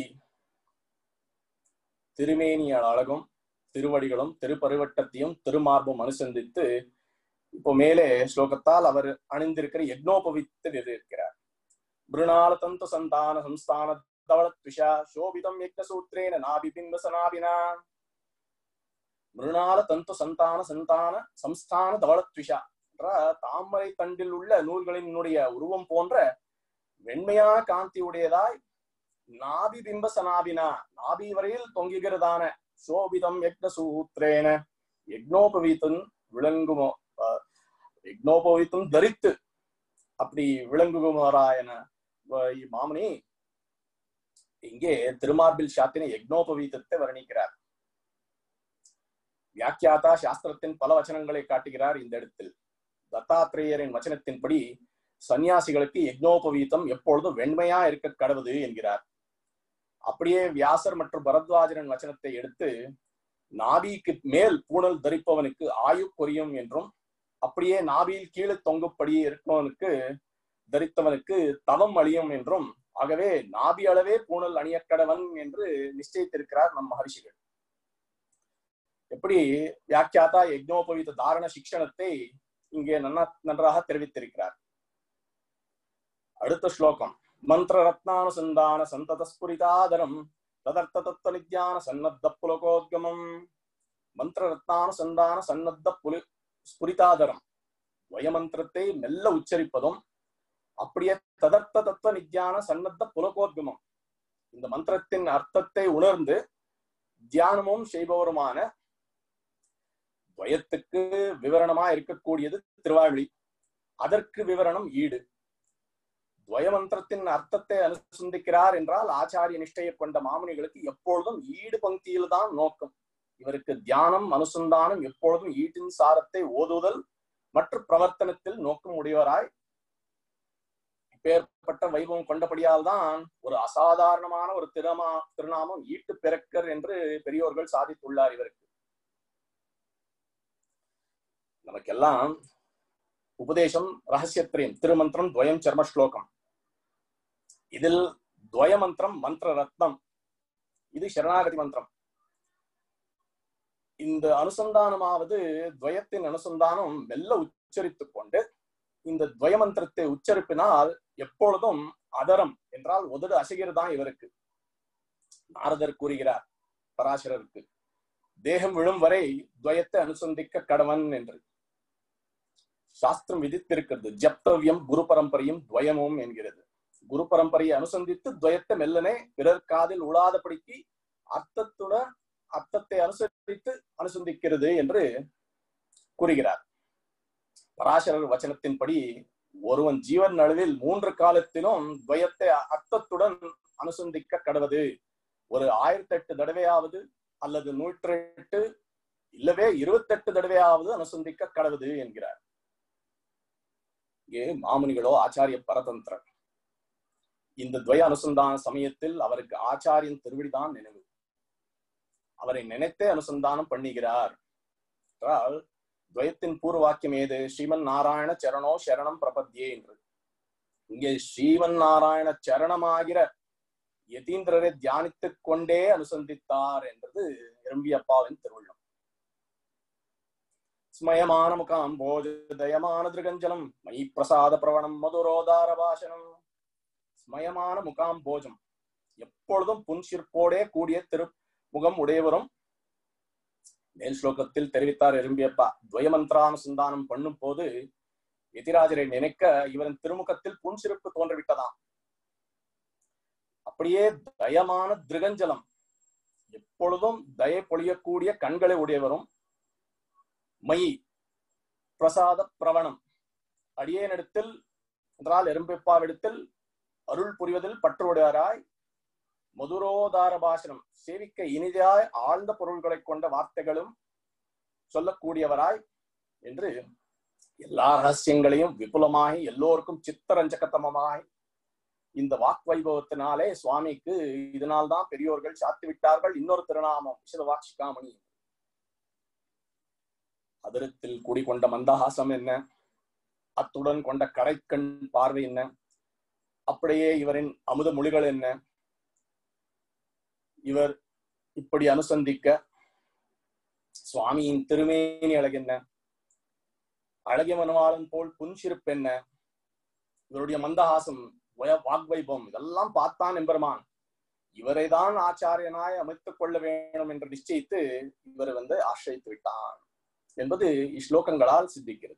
திருமேனியால் அழகும் திருவடிகளும் திருப்பருவட்டத்தையும் திருமார்பும் அனுசந்தித்து இப்போ மேலே ஸ்லோகத்தால் அவர் அணிந்திருக்கிற யக்னோபவித்து இருக்கிறார் மிருணால தந்து சந்தான சம்ஸ்தான தவளத்விஷா சோபிதம் யக்ன சூத்ரேன நாபி பிம்பசனாபினா மிருணால தந்து சந்தான சந்தான சம்ஸ்தான தவளத்விஷா என்ற தாமரை தண்டில் உள்ள நூல்களினுடைய உருவம் போன்ற வெண்மையான காந்தி உடையதாய் நாபி பிம்ப சனாபினா நாபி வரையில் தொங்குகிறதான சோபிதம் யக்ன சூத்ரேன யக்னோபவீத்தன் விளங்குமோ யக்னோபவீத்தம் தரித்து அப்படி விளங்குமாராயன வ- மாமுனி இங்கே திருமார்பில் சாத்தின யக்னோபவீதத்தை வர்ணிக்கிறார் வியாக்கியாதா சாஸ்திரத்தின் பல வச்சனங்களை காட்டுகிறார் இந்த இடத்தில் தத்தாத்திரேயரின் வச்சனத்தின்படி சன்னியாசிகளுக்கு யக்னோபவீதம் எப்பொழுதும் வெண்மையா இருக்க கடவுது என்கிறார் அப்படியே வியாசர் மற்றும் பரத்வாஜரின் வச்சனத்தை எடுத்து நாபிக்கு மேல் பூணல் தரிப்பவனுக்கு ஆயு குறையும் என்றும் அப்படியே நாபியில் கீழே தொங்குப்படி இருப்பவனுக்கு தரித்தவனுக்கு தவம் அழியும் என்றும் ஆகவே நாபி அளவே பூணல் அணியக்கடவன் என்று நிச்சயித்திருக்கிறார் நம் மகர்ஷிகள் எப்படி வியாக்கியாதா யக்னோபவீத தாரண சிக்ஷணத்தை இங்கே நன்னா நன்றாக தெரிவித்திருக்கிறார் அடுத்த ஸ்லோகம் மந்திர ரத்னானுசந்தான சந்தத ஸ்புரிதாதரம் ததர்த்த தத்துவ நித்யான சன்னத்த புலகோத்கமம் மந்திர ரத்னானுசந்தான சன்னத்த புலி ஸ்புரிதாதரம் வயமந்திரத்தை மெல்ல உச்சரிப்பதும் அப்படியே ததர்த்த தத்துவ நித்யான சன்னத்த புலகோத்கமம் இந்த மந்திரத்தின் அர்த்தத்தை உணர்ந்து தியானமும் செய்பவருமான துவயத்துக்கு விவரணமா இருக்கக்கூடியது திருவாழி அதற்கு விவரணம் ஈடு துவய மந்திரத்தின் அர்த்தத்தை அனுசந்திக்கிறார் என்றால் ஆச்சாரிய நிஷ்டையை கொண்ட மாமுனிகளுக்கு எப்பொழுதும் ஈடு பங்கியில் தான் நோக்கம் இவருக்கு தியானம் அனுசந்தானம் எப்பொழுதும் ஈட்டின் சாரத்தை ஓதுதல் மற்றும் பிரவர்த்தனத்தில் நோக்கம் உடையவராய் இப்பேற்பட்ட வைபவம் கொண்டபடியால் தான் ஒரு அசாதாரணமான ஒரு திருமா திருநாமம் ஈட்டு பிறக்கர் என்று பெரியோர்கள் சாதித்துள்ளார் இவருக்கு நமக்கெல்லாம் உபதேசம் ரகசியத்திரியம் திருமந்திரம் துவயம் சர்ம ஸ்லோகம் இதில் துவய மந்திரம் மந்திர ரத்னம் இது சரணாகதி மந்திரம் இந்த அனுசந்தானமாவது துவயத்தின் அனுசந்தானம் மெல்ல உச்சரித்துக் கொண்டு இந்த துவய மந்திரத்தை உச்சரிப்பினால் எப்பொழுதும் அதரம் என்றால் உதடு அசைகிறதா இவருக்கு நாரதர் கூறுகிறார் பராசரருக்கு தேகம் விழும் வரை துவயத்தை அனுசந்திக்க கடவன் என்று சாஸ்திரம் விதித்திருக்கிறது ஜப்தவ்யம் குரு பரம்பரையும் துவயமும் என்கிறது குரு பரம்பரையை அனுசந்தித்து துவயத்தை மெல்லனே பிறர் காதில் உழாதபடிக்கு அர்த்தத்துடன் அர்த்தத்தை அனுசரித்து அனுசந்திக்கிறது என்று கூறுகிறார் பராசரர் வச்சனத்தின்படி ஒருவன் ஜீவன் நடுவில் மூன்று காலத்திலும் துவயத்தை அர்த்தத்துடன் அனுசந்திக்க கடவது ஒரு ஆயிரத்தி எட்டு தடவையாவது அல்லது நூற்றி எட்டு இல்லவே இருபத்தெட்டு தடவையாவது அனுசந்திக்க கடவுது என்கிறார் இங்கே மாமுனிகளோ ஆச்சாரிய பரதந்திரன் இந்த துவய அனுசந்தான சமயத்தில் அவருக்கு ஆச்சாரியன் திருவிடிதான் நினைவு அவரை நினைத்தே அனுசந்தானம் பண்ணுகிறார் என்றால் துவயத்தின் பூர்வ வாக்கியம் ஏது ஸ்ரீமன் நாராயண சரணோ சரணம் பிரபத்யே என்று இங்கே ஸ்ரீமன் நாராயண சரணமாகிற யதீந்திரரை தியானித்துக் கொண்டே அனுசந்தித்தார் என்றது எறும்பியப்பாவின் திருவுள்ளம் ஸ்மயமான முகாம் போஜ தயமான திருகஞ்சலம் மயி பிரசாத பிரவணம் மதுரோதார பாஷனம் ஸ்மயமான முகாம் போஜம் எப்பொழுதும் புன்சிற்போடே கூடிய திருமுகம் உடையவரும் மேல் ஸ்லோகத்தில் தெரிவித்தார் எறும்பியப்பா துவயமந்திரானுசந்தானம் பண்ணும் போது எதிராஜரை நினைக்க இவரின் திருமுகத்தில் புன்சிரிப்பு தோன்றிவிட்டதாம் அப்படியே தயமான திருகஞ்சலம் எப்பொழுதும் தயை பொழியக்கூடிய கண்களை உடையவரும் மயி பிரசாத பிரவணம் அடியேனிடத்தில் என்றால் எறும்பிப்பாவிடத்தில் அருள் புரிவதில் பற்றுடையவராய் மதுரோதார பாசனம் சேவிக்க இனிதாய் ஆழ்ந்த பொருள்களை கொண்ட வார்த்தைகளும் சொல்லக்கூடியவராய் என்று எல்லா ரகசியங்களையும் விபுலமாகி எல்லோருக்கும் சித்தரஞ்சகத்தமமாய் இந்த வாக் வைபவத்தினாலே சுவாமிக்கு இதனால்தான் பெரியோர்கள் சாத்தி விட்டார்கள் இன்னொரு திருநாமம் விசதவாட்சிகாமணி அதிரத்தில் கூடிக்கொண்ட மந்தஹாசம் என்ன அத்துடன் கொண்ட கரைக்கண் பார்வை என்ன அப்படியே இவரின் அமுத மொழிகள் என்ன இவர் இப்படி அனுசந்திக்க சுவாமியின் திருமேனி அழகென்ன அழகிய மனுவாளன் போல் புன்சிருப்பு என்ன இவருடைய மந்தஹாசம் வாக்வைபம் இதெல்லாம் பார்த்தான் எம்பெருமான் இவரை தான் ஆச்சாரியனாய் அமைத்துக் கொள்ள வேண்டும் என்று நிச்சயித்து இவர் வந்து ஆசிரித்து விட்டான் என்பது இஸ்லோகங்களால் சித்திக்கிறது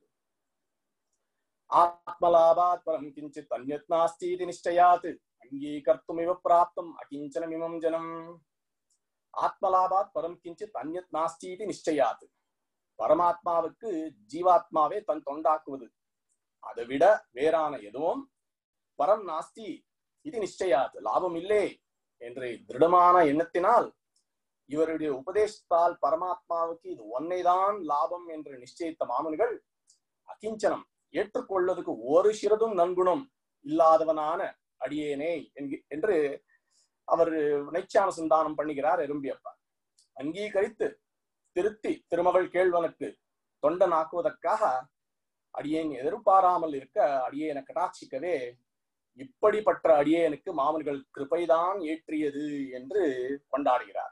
ஆத்மலாபாத் பரம் கிஞ்சித் அந்யத் நாஸ்தி இது நிச்சயாத் அங்கீகர்த்துமிவ பிராப்தம் அகிஞ்சனமிமம் ஜனம் ஆத்மலாபாத் பரம் கிஞ்சித் அந்யத் நாஸ்தி இது நிச்சயாத் பரமாத்மாவுக்கு ஜீவாத்மாவே தன் தொண்டாக்குவது அதை விட வேறான எதுவும் பரம் நாஸ்தி இது நிச்சயாது லாபம் இல்லை என்ற திருடமான எண்ணத்தினால் இவருடைய உபதேசத்தால் பரமாத்மாவுக்கு இது ஒன்னைதான் லாபம் என்று நிச்சயித்த மாமன்கள் அகிஞ்சனம் ஏற்றுக்கொள்வதற்கு ஒரு சிறதும் நன்குணம் இல்லாதவனான அடியேனே என்கி- என்று அவர் நைச்சான சந்தானம் பண்ணுகிறார் எறும்பியப்பா அங்கீகரித்து திருத்தி திருமகள் கேள்வனுக்கு தொண்டனாக்குவதற்காக அடியேன் எதிர்பாராமல் இருக்க அடியேனை கடாட்சிக்கவே இப்படிப்பட்ட அடியேனுக்கு மாமன்கள் கிருபைதான் ஏற்றியது என்று கொண்டாடுகிறார்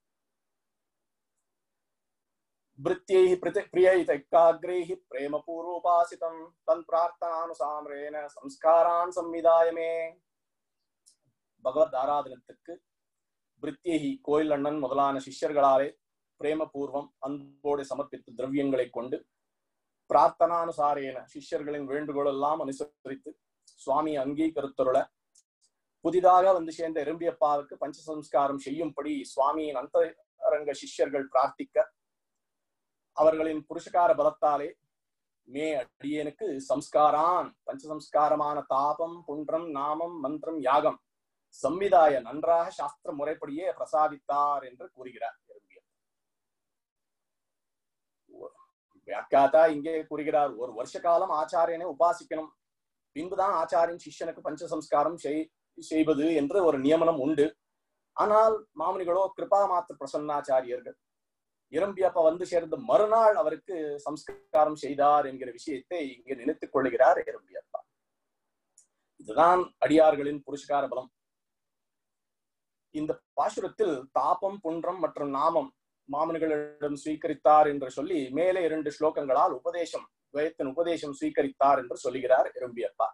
भृत्यैः प्रति प्रियैतैकाग्रैः प्रेमपूर्वोपासितं तन् प्रार्थनानुसामरेण संस्कारान् संविधाय मे பகவத் ஆராதனத்துக்கு பிரித்தியகி கோயில் அண்ணன் முதலான சிஷ்யர்களாலே பிரேமபூர்வம் அன்போடு சமர்ப்பித்த திரவியங்களை கொண்டு பிரார்த்தனானுசாரேன சிஷ்யர்களின் வேண்டுகோள் எல்லாம் அனுசரித்து சுவாமி அங்கீகரித்தருள புதிதாக வந்து சேர்ந்த எறும்பியப்பாவுக்கு பஞ்சசம்ஸ்காரம் செய்யும்படி சுவாமியின் அந்தரங்க சிஷ்யர்கள் பிரார்த்திக்க அவர்களின் புருஷகார பலத்தாலே மே அடியனுக்கு சம்ஸ்காரான் பஞ்சசம்ஸ்காரமான தாபம் புன்றம் நாமம் மந்திரம் யாகம் சம்விதாய நன்றாக சாஸ்திர முறைப்படியே பிரசாதித்தார் என்று கூறுகிறார் எறும்பியர் வியாக்கியாத்தா இங்கே கூறுகிறார் ஒரு வருஷ காலம் ஆச்சாரியனை உபாசிக்கணும் பின்புதான் ஆச்சாரியன் சிஷ்யனுக்கு பஞ்சசம்ஸ்காரம் செய் செய்வது என்று ஒரு நியமனம் உண்டு ஆனால் மாமுனிகளோ கிருபா மாத்திர பிரசன்னாச்சாரியர்கள் இரம்பியப்ப வந்து சேர்ந்த மறுநாள் அவருக்கு சம்ஸ்காரம் செய்தார் என்கிற விஷயத்தை இங்கே நினைத்துக் கொள்ளுகிறார் இரம்பியப்பா இதுதான் அடியார்களின் புருஷகார பலம் இந்த பாசுரத்தில் தாபம் புன்றம் மற்றும் நாமம் மாமன்களிடம் ஸ்வீகரித்தார் என்று சொல்லி மேலே இரண்டு ஸ்லோகங்களால் உபதேசம் துவயத்தின் உபதேசம் ஸ்வீகரித்தார் என்று சொல்லுகிறார் இரம்பியப்பா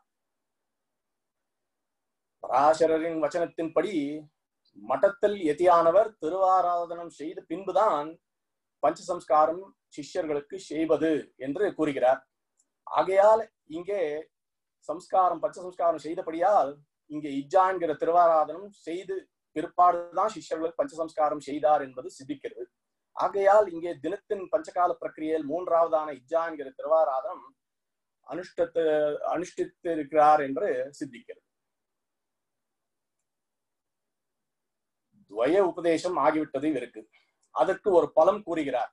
பராசரரின் வச்சனத்தின்படி மட்டத்தில் எதியானவர் திருவாராதனம் செய்த பின்புதான் பஞ்சசம்ஸ்காரம் சிஷ்யர்களுக்கு செய்வது என்று கூறுகிறார் ஆகையால் இங்கே சம்ஸ்காரம் பஞ்சசம்ஸ்காரம் செய்தபடியால் இங்கே இஜ்ஜா என்கிற திருவாராதனம் செய்து பிற்பாடுதான் சிஷ்யர்களுக்கு பஞ்சசம்ஸ்காரம் செய்தார் என்பது சித்திக்கிறது ஆகையால் இங்கே தினத்தின் பஞ்சகால பிரக்கிரியில் மூன்றாவதான இஜ்ஜா என்கிற திருவாராதனம் அனுஷ்டத்து அனுஷ்டித்து இருக்கிறார் என்று சித்திக்கிறது துவய உபதேசம் ஆகிவிட்டது இவருக்கு அதற்கு ஒரு பலம் கூறுகிறார்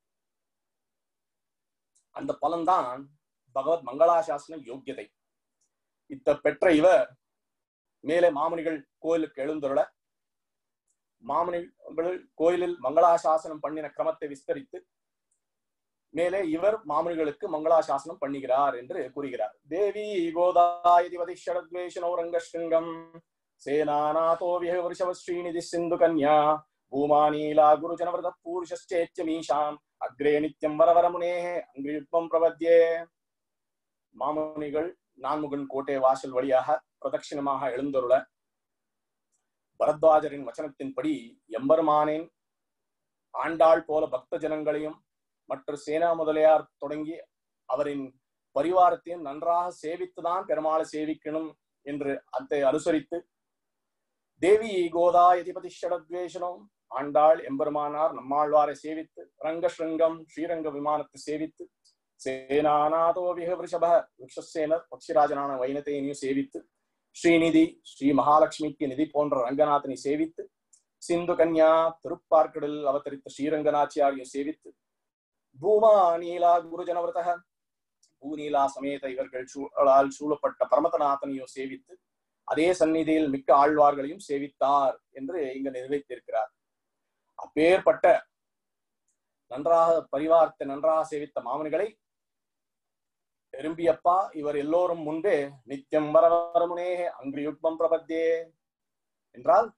அந்த பலன்தான் பகவத் மங்களாசாசன யோக்கியதை இத்த பெற்ற இவர் மேலே மாமுனிகள் கோயிலுக்கு எழுந்துள்ள மாமுனிகள் கோயிலில் மங்களாசாசனம் பண்ணின கிரமத்தை விஸ்தரித்து மேலே இவர் மாமுனிகளுக்கு மங்களாசாசனம் பண்ணுகிறார் என்று கூறுகிறார் தேவி கோதாயதிபதி ஷடத்வேஷனோரங்க ஸ்ருங்கம் சேனாநாதோ விஹவருஷவ ஸ்ரீநிதி சிந்து கன்யா பூமானீலா குருஜனவிரத பூருஷேத்தியமீஷாம் அக்ரே நித்யம் வரவரமுனேः அங்கியுத்மம் பிரபத்யே மாமுனிகள் நான்முகன் கோட்டை வாசல் வழியாக பிரதட்சிணமாக எழுந்தருள பரத்வாஜரின் வச்சனத்தின்படி எம்பெருமானேன் ஆண்டாள் போல பக்த ஜனங்களையும் மற்ற சேனா முதலியார் தொடங்கி அவரின் பரிவாரத்தையும் நன்றாக சேவித்துதான் பெருமாளை சேவிக்கணும் என்று அதை அனுசரித்து தேவி கோதா எதிபதி ஷடத்வேஷனம் ஆண்டாள் எம்பெருமானார் நம்மாழ்வாரை சேவித்து ரங்க ஸ்ருங்கம் ஸ்ரீரங்க விமானத்தை சேவித்து சேனாநாதோ விக விருஷப விக்ஷசேனர் பக்ஷிராஜனான வைனத்தையனையும் சேவித்து ஸ்ரீநிதி ஸ்ரீ மகாலட்சுமிக்கு நிதி போன்ற ரங்கநாதனை சேவித்து சிந்து கன்யா திருப்பார்க்கடலில் அவதரித்த ஸ்ரீரங்கநாச்சியாரையும் சேவித்து பூமா நீலா குருஜனவிரதக பூநீலா சமேத இவர்கள் சூழலால் சூழப்பட்ட பரமதநாதனையும் சேவித்து அதே சந்நிதியில் மிக்க ஆழ்வார்களையும் சேவித்தார் என்று இங்கு நிறைவேற்றிருக்கிறார் அப்பேற்பட்ட நன்றாக பரிவாரத்தை நன்றாக சேவித்த மாமனிகளை எறும்பியப்பா இவர் எல்லோரும் முன்பே நித்தியம் வரவரமுனே அங்கிரியுட்பம் பிரபத்தே என்றால்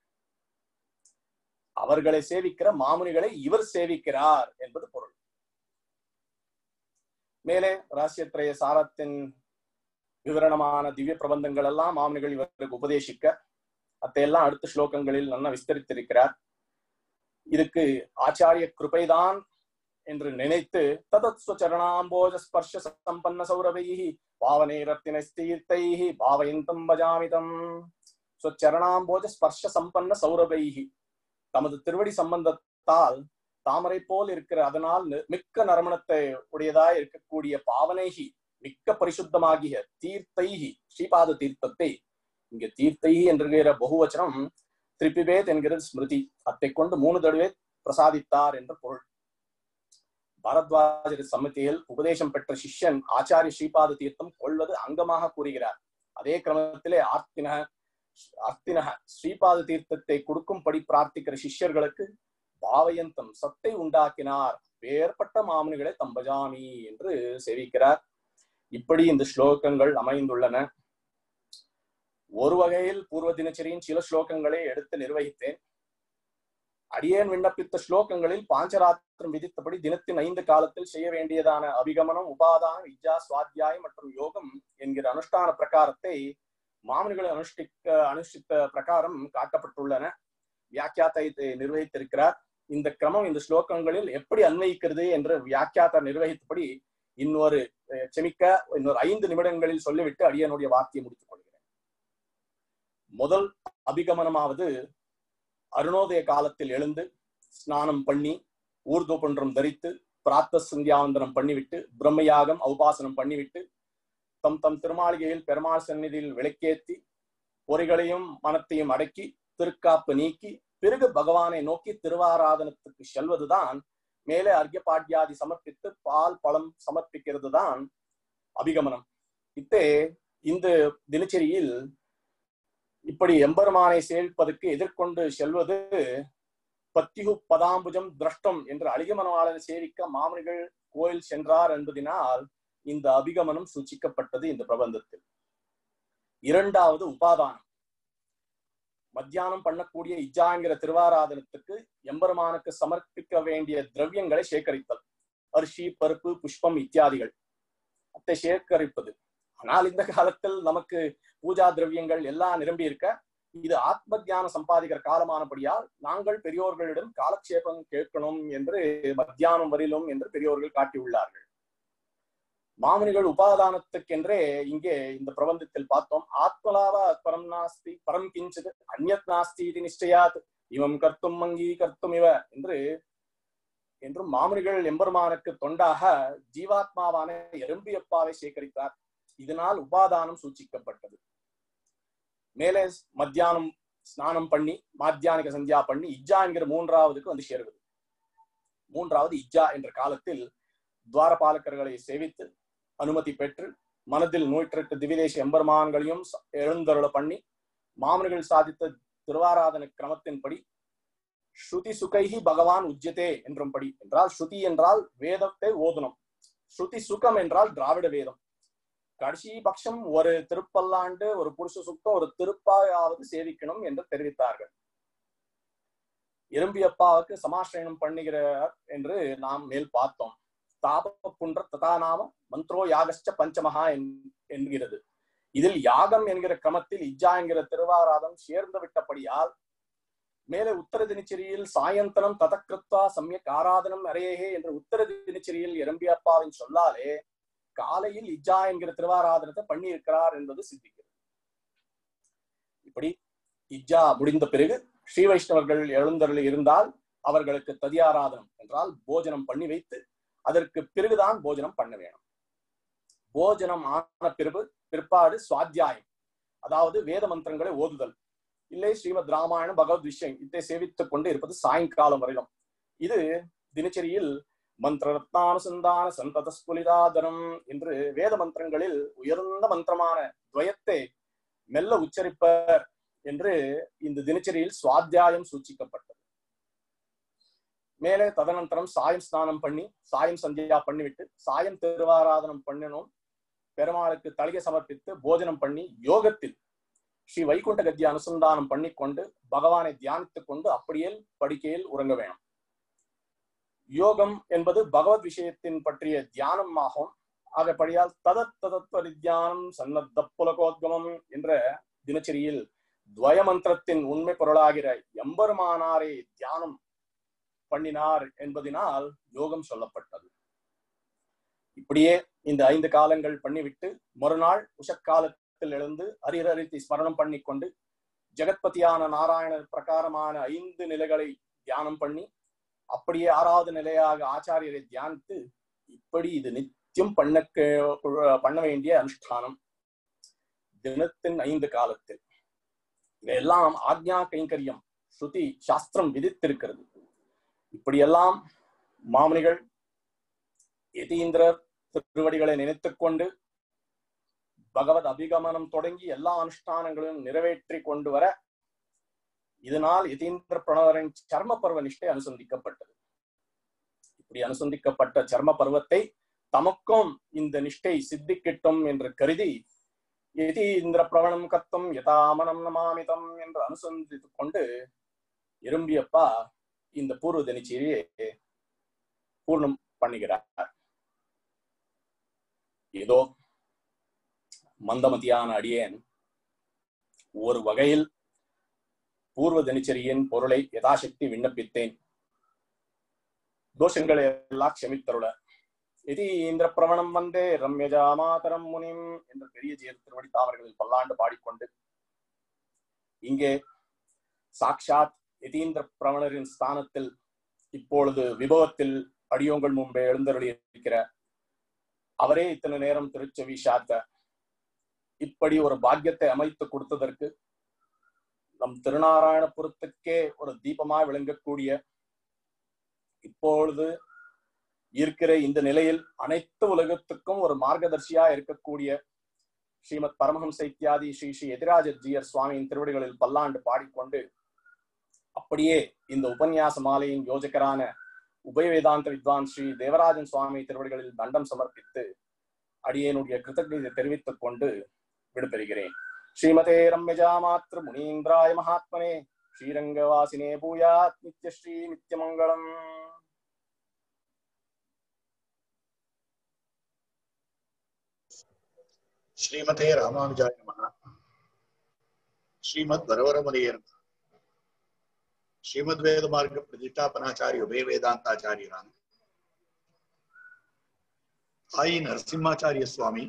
அவர்களை சேவிக்கிற மாமுனிகளை இவர் சேவிக்கிறார் என்பது பொருள் மேலே ராசியத்திரைய சாரத்தின் விவரணமான திவ்ய பிரபந்தங்கள் எல்லாம் மாமுனிகள் இவருக்கு உபதேசிக்க அத்தையெல்லாம் அடுத்த ஸ்லோகங்களில் நல்லா விஸ்தரித்திருக்கிறார் இதுக்கு ஆச்சாரிய கிருபைதான் என்று நினைத்து ததத் ஸ்வச்சரணாம்போஜ ஸ்பர்ஷ சம்பன்ன சௌரவைஹி பாவனை ரத்தின ஸ்தீர்த்தைஹி பாவயந்தம் பஜாமிதம் ஸ்வச்சரணாம்போஜ ஸ்பர்ஷ சம்பன்ன சௌரவைஹி தமது திருவடி சம்பந்தத்தால் தாமரை போல் இருக்கிற அதனால் மிக்க நறுமணத்தை உடையதாய் இருக்கக்கூடிய பாவனைகி மிக்க பரிசுத்தமாகிய தீர்த்தைகி ஸ்ரீபாத தீர்த்தத்தை இங்க தீர்த்தை என்கிற பகுவச்சனம் திரிபிபேத் என்கிறது ஸ்மிருதி அத்தை கொண்டு மூணு தடவை பிரசாதித்தார் என்ற பொருள் பரத்வாஜர் சம்மதியில் உபதேசம் பெற்ற சிஷ்யன் ஆச்சாரிய ஸ்ரீபாத தீர்த்தம் கொள்வது அங்கமாக கூறுகிறார் அதே கிரமத்திலே ஆர்த்தின அர்த்தின ஸ்ரீபாத தீர்த்தத்தை கொடுக்கும்படி பிரார்த்திக்கிற சிஷ்யர்களுக்கு பாவயந்தம் சத்தை உண்டாக்கினார் வேறுபட்ட மாமனிகளை தம்பஜாமி என்று சேவிக்கிறார் இப்படி இந்த ஸ்லோகங்கள் அமைந்துள்ளன ஒரு வகையில் பூர்வ தினச்சரியின் சில ஸ்லோகங்களை எடுத்து நிர்வகித்தேன் அடியேன் விண்ணப்பித்த ஸ்லோகங்களில் பாஞ்சராத்திரம் விதித்தபடி தினத்தின் ஐந்து காலத்தில் செய்ய வேண்டியதான அபிகமனம் உபாதானம் வித்யா சுவாத்தியாயம் மற்றும் யோகம் என்கிற அனுஷ்டான பிரகாரத்தை மாமனிகளை அனுஷ்டிக்க அனுஷ்டித்த பிரகாரம் காட்டப்பட்டுள்ளன வியாக்கியாத்தை நிர்வகித்திருக்கிறார் இந்த கிரமம் இந்த ஸ்லோகங்களில் எப்படி அன்வயிக்கிறது என்று வியாக்கியாத்தா நிர்வகித்தபடி இன்னொரு செமிக்க இன்னொரு ஐந்து நிமிடங்களில் சொல்லிவிட்டு அடியனுடைய வார்த்தையை முடித்துக் கொள்கிறேன் முதல் அபிகமனமாவது அருணோதய காலத்தில் எழுந்து ஸ்நானம் பண்ணி ஊர்துவபன்றம் தரித்து பிராத்த சந்தியாவந்தனம் பண்ணிவிட்டு பிரம்மயாகம் உபாசனம் பண்ணிவிட்டு தம் தம் திருமாளிகையில் பெருமாள் சந்நிதியில் விளக்கேத்தி பொறிகளையும் மனத்தையும் அடக்கி திருக்காப்பு நீக்கி பிறகு பகவானை நோக்கி திருவாராதனத்துக்கு செல்வதுதான் மேலே அர்க்கியபாட்யாதி சமர்ப்பித்து பால் பழம் சமர்ப்பிக்கிறது தான் அபிகமனம் இத்தே இந்த தினச்சரியில் இப்படி எம்பெருமானை சேவிப்பதற்கு எதிர்கொண்டு செல்வது பத்திகு பதாம்புஜம் திரஷ்டம் என்று அழிகமனவாளனை சேவிக்க மாமனிகள் கோயில் சென்றார் என்பதினால் இந்த அபிகமனம் சூச்சிக்கப்பட்டது இந்த பிரபந்தத்தில் இரண்டாவது உபாதானம் மத்தியானம் பண்ணக்கூடிய இஜாங்கிற திருவாராதனத்துக்கு எம்பெருமானுக்கு சமர்ப்பிக்க வேண்டிய திரவியங்களை சேகரித்தல் அரிசி பருப்பு புஷ்பம் இத்தியாதிகள் அத்தை சேகரிப்பது ஆனால் இந்த காலத்தில் நமக்கு பூஜா திரவியங்கள் எல்லாம் நிரம்பி இருக்க இது ஆத்ம தியானம் சம்பாதிக்கிற காலமானபடியால் நாங்கள் பெரியோர்களிடம் காலக்ஷேபம் கேட்கணும் என்று மத்தியானம் வரையிலும் என்று பெரியோர்கள் காட்டியுள்ளார்கள் மாமுனிகள் உபாதானத்துக்கென்றே இங்கே இந்த பிரபந்தத்தில் பார்த்தோம் ஆத்மலாவ பரம் நாஸ்தி பரம் கிஞ்சது அந்நத் நாஸ்தி இது நிச்சயாத் இவம் கர்த்தும் மங்கி கர்த்தும் இவ என்று என்றும் மாமுனிகள் எம்பெருமானுக்கு தொண்டாக ஜீவாத்மாவான எறும்பியப்பாவை சேகரித்தார் இதனால் உபாதானம் சூச்சிக்கப்பட்டது மேலே மத்தியானம் ஸ்நானம் பண்ணி மாத்தியானிக சந்தியா பண்ணி இஜ்ஜா என்கிற மூன்றாவதுக்கு வந்து சேருவது மூன்றாவது இஜ்ஜா என்ற காலத்தில் துவாரபாலக்கர்களை சேவித்து அனுமதி பெற்று மனதில் நூற்றெட்டு திவிதேச எம்பெருமான்களையும் எழுந்தருள பண்ணி மாமனிகள் சாதித்த திருவாராதன கிரமத்தின்படி ஸ்ருதி சுகைஹி பகவான் உஜ்யதே என்றும்படி என்றால் ஸ்ருதி என்றால் வேதத்தை ஓதனம் ஸ்ருதி சுகம் என்றால் திராவிட வேதம் கடைசி பட்சம் ஒரு திருப்பல்லாண்டு ஒரு புருஷ சுத்தம் ஒரு திருப்பாயாவது சேவிக்கணும் என்று தெரிவித்தார்கள் எறும்பியப்பாவுக்கு சமாசிரயணம் பண்ணுகிறார் என்று நாம் மேல் பார்த்தோம் தாப புன்ற ததா நாம மந்த்ரோ யாகஸ்ட பஞ்சமகா என்கிறது இதில் யாகம் என்கிற கிரமத்தில் இஜ்ஜா என்கிற திருவாராதம் சேர்ந்து விட்டபடியால் மேலே உத்தர தினச்சரியில் சாயந்தனம் ததக்கிருத்வா சமயக் ஆராதனம் அறையேகே என்று உத்தர தினச்சரியில் எறும்பியப்பாவின் சொல்லாலே காலையில் இஜ்ஜா என்கிற திருவாராதனத்தை பண்ணி இருக்கிறார் என்பது சித்திக்கிறது இப்படி இஜ்ஜா முடிந்த பிறகு ஸ்ரீ வைஷ்ணவர்கள் எழுந்தருள் இருந்தால் அவர்களுக்கு ததியாராதனம் என்றால் போஜனம் பண்ணி வைத்து அதற்கு பிறகுதான் போஜனம் பண்ண வேணும் போஜனம் ஆன பிறகு பிற்பாடு சுவாத்தியாயம் அதாவது வேத மந்திரங்களை ஓதுதல் இல்லை ஸ்ரீமத் ராமாயணம் பகவத் விஷயம் இதை சேவித்துக் கொண்டு இருப்பது சாயங்காலம் வரையிலும் இது தினச்சரியில் மந்திர ரத்னானுசந்தான சந்தத ஸ்புலிதாதனம் என்று வேத மந்திரங்களில் உயர்ந்த மந்திரமான துவயத்தை மெல்ல உச்சரிப்பர் என்று இந்த தினச்சரியில் சுவாத்தியாயம் சூச்சிக்கப்பட்டது மேலே ததனந்தரம் சாயம் ஸ்நானம் பண்ணி சாயம் சந்தியா பண்ணிவிட்டு சாயம் திருவாராதனம் பண்ணணும் பெருமாளுக்கு தலிகை சமர்ப்பித்து போஜனம் பண்ணி யோகத்தில் ஸ்ரீ வைகுண்ட கத்திய அனுசந்தானம் பண்ணிக்கொண்டு பகவானை தியானித்துக் கொண்டு அப்படியே படுக்கையில் உறங்க வேணும் யோகம் என்பது பகவத் விஷயத்தின் பற்றிய தியானம் ஆகும் ஆகப்படியால் ததத் ததத்வ தியானம் சன்னத்த புலகோத்கமம் என்ற தினச்சரியில் துவய மந்திரத்தின் உண்மை பொருளாகிற எம்பெருமானாரை தியானம் பண்ணினார் என்பதினால் யோகம் சொல்லப்பட்டது இப்படியே இந்த ஐந்து காலங்கள் பண்ணிவிட்டு மறுநாள் உஷக்காலத்தில் எழுந்து ஹரிஹரித்தை ஸ்மரணம் பண்ணி கொண்டு ஜெகத்பதியான நாராயண பிரகாரமான ஐந்து நிலைகளை தியானம் பண்ணி அப்படியே ஆறாவது நிலையாக ஆச்சாரியரை தியானித்து இப்படி இது நித்தியம் பண்ண பண்ண வேண்டிய அனுஷ்டானம் தினத்தின் ஐந்து காலத்தில் இவையெல்லாம் ஆக்ஞா கைங்கரியம் ஸ்ருதி சாஸ்திரம் விதித்திருக்கிறது இப்படியெல்லாம் மாமுனிகள் யதீந்திரர் திருவடிகளை நினைத்துக் கொண்டு பகவத் அபிகமனம் தொடங்கி எல்லா அனுஷ்டானங்களையும் நிறைவேற்றி கொண்டு வர இதனால் யதீந்திர பிரணவரின் சர்ம பருவ நிஷ்டை அனுசந்திக்கப்பட்டது இப்படி அனுசந்திக்கப்பட்ட சர்ம பருவத்தை தமக்கும் இந்த நிஷ்டை சித்திக்கிட்டும் என்று கருதி யதீந்திர பிரவணம் கத்தும் யதாமனம் நமாமிதம் என்று அனுசந்தித்துக் கொண்டு எறும்பியப்பா இந்த பூர்வ தினச்சேரியை பூர்ணம் பண்ணுகிறார் ஏதோ மந்தமதியான அடியேன் ஒரு வகையில் பூர்வ தினச்சரியின் பொருளை யதாசக்தி விண்ணப்பித்தேன் தோஷங்களை எல்லாம் க்ஷமித்தருள எதி இந்திர பிரவணம் வந்தே ரம்யஜா மாதரம் முனிம் என்ற பெரிய ஜெய திருவடி தாவர்களில் பல்லாண்டு பாடிக்கொண்டு இங்கே சாக்ஷாத் யதீந்திர பிரவணரின் ஸ்தானத்தில் இப்பொழுது விபவத்தில் அடியோங்கள் முன்பே எழுந்தருளி இருக்கிற அவரே இத்தனை நேரம் திருச்செவி சாத்த இப்படி ஒரு பாக்கியத்தை அமைத்து கொடுத்ததற்கு நம் திருநாராயணபுரத்துக்கே ஒரு தீபமா விளங்கக்கூடிய இப்பொழுது இருக்கிற இந்த நிலையில் அனைத்து உலகத்துக்கும் ஒரு மார்க்கதர்சியா இருக்கக்கூடிய ஸ்ரீமத் பரமஹம்ச இத்தியாதி ஸ்ரீ ஸ்ரீ எதிராஜ ஜியர் சுவாமியின் திருவடிகளில் பல்லாண்டு பாடிக்கொண்டு அப்படியே இந்த உபன்யாச மாலையின் யோஜகரான உபய வேதாந்த வித்வான் ஸ்ரீ தேவராஜன் சுவாமி திருவடிகளில் தண்டம் சமர்ப்பித்து அடியேனுடைய கிருத்தஜதை தெரிவித்துக் கொண்டு விடுபெறுகிறேன் ஸ்ரீமதே ரம்யஜா மாத்ரு முனீந்திராய மகாத்மனே ஸ்ரீரங்கவாசினே பூயாத் நித்யஸ்ரீ நித்யமங்கலம் ஸ்ரீமதே ராமானுஜாய நமः ஸ்ரீமத் வரவரமுனையே நமः ஸ்ரீமத் வேத மார்க்க பிரதிஷ்டாபனாச்சாரிய உபய வேதாந்தாச்சாரியரான ஆயி நரசிம்மாச்சாரிய சுவாமி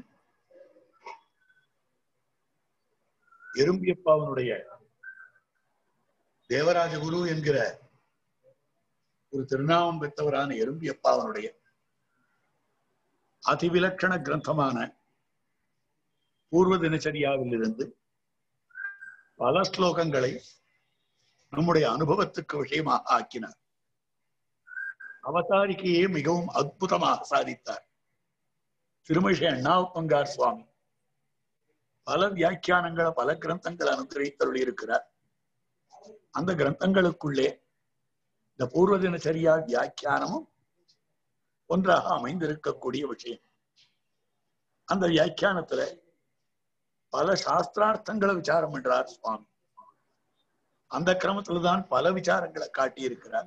எறும்பியப்பாவனுடைய தேவராஜ குரு என்கிற ஒரு திருநாமம் பெற்றவரான எறும்பியப்பாவனுடைய அதிவிலட்சண கிரந்தமான பூர்வ தினச்சரியாவில் இருந்து பல ஸ்லோகங்களை நம்முடைய அனுபவத்துக்கு விஷயமாக ஆக்கினார் அவதாரிக்கையே மிகவும் அற்புதமாக சாதித்தார் திருமிஷை அண்ணாவப்பங்கார் சுவாமி பல வியாக்கியானங்களை பல கிரந்தங்கள் அனுகிரகித்தருளி இருக்கிறார் அந்த கிரந்தங்களுக்குள்ளே இந்த பூர்வ தினச்சரியா வியாக்கியானமும் ஒன்றாக அமைந்திருக்கக்கூடிய விஷயம் அந்த வியாக்கியானத்துல பல சாஸ்திரார்த்தங்களை விசாரம் பண்றார் சுவாமி அந்த கிரமத்துல தான் பல விசாரங்களை காட்டியிருக்கிறார்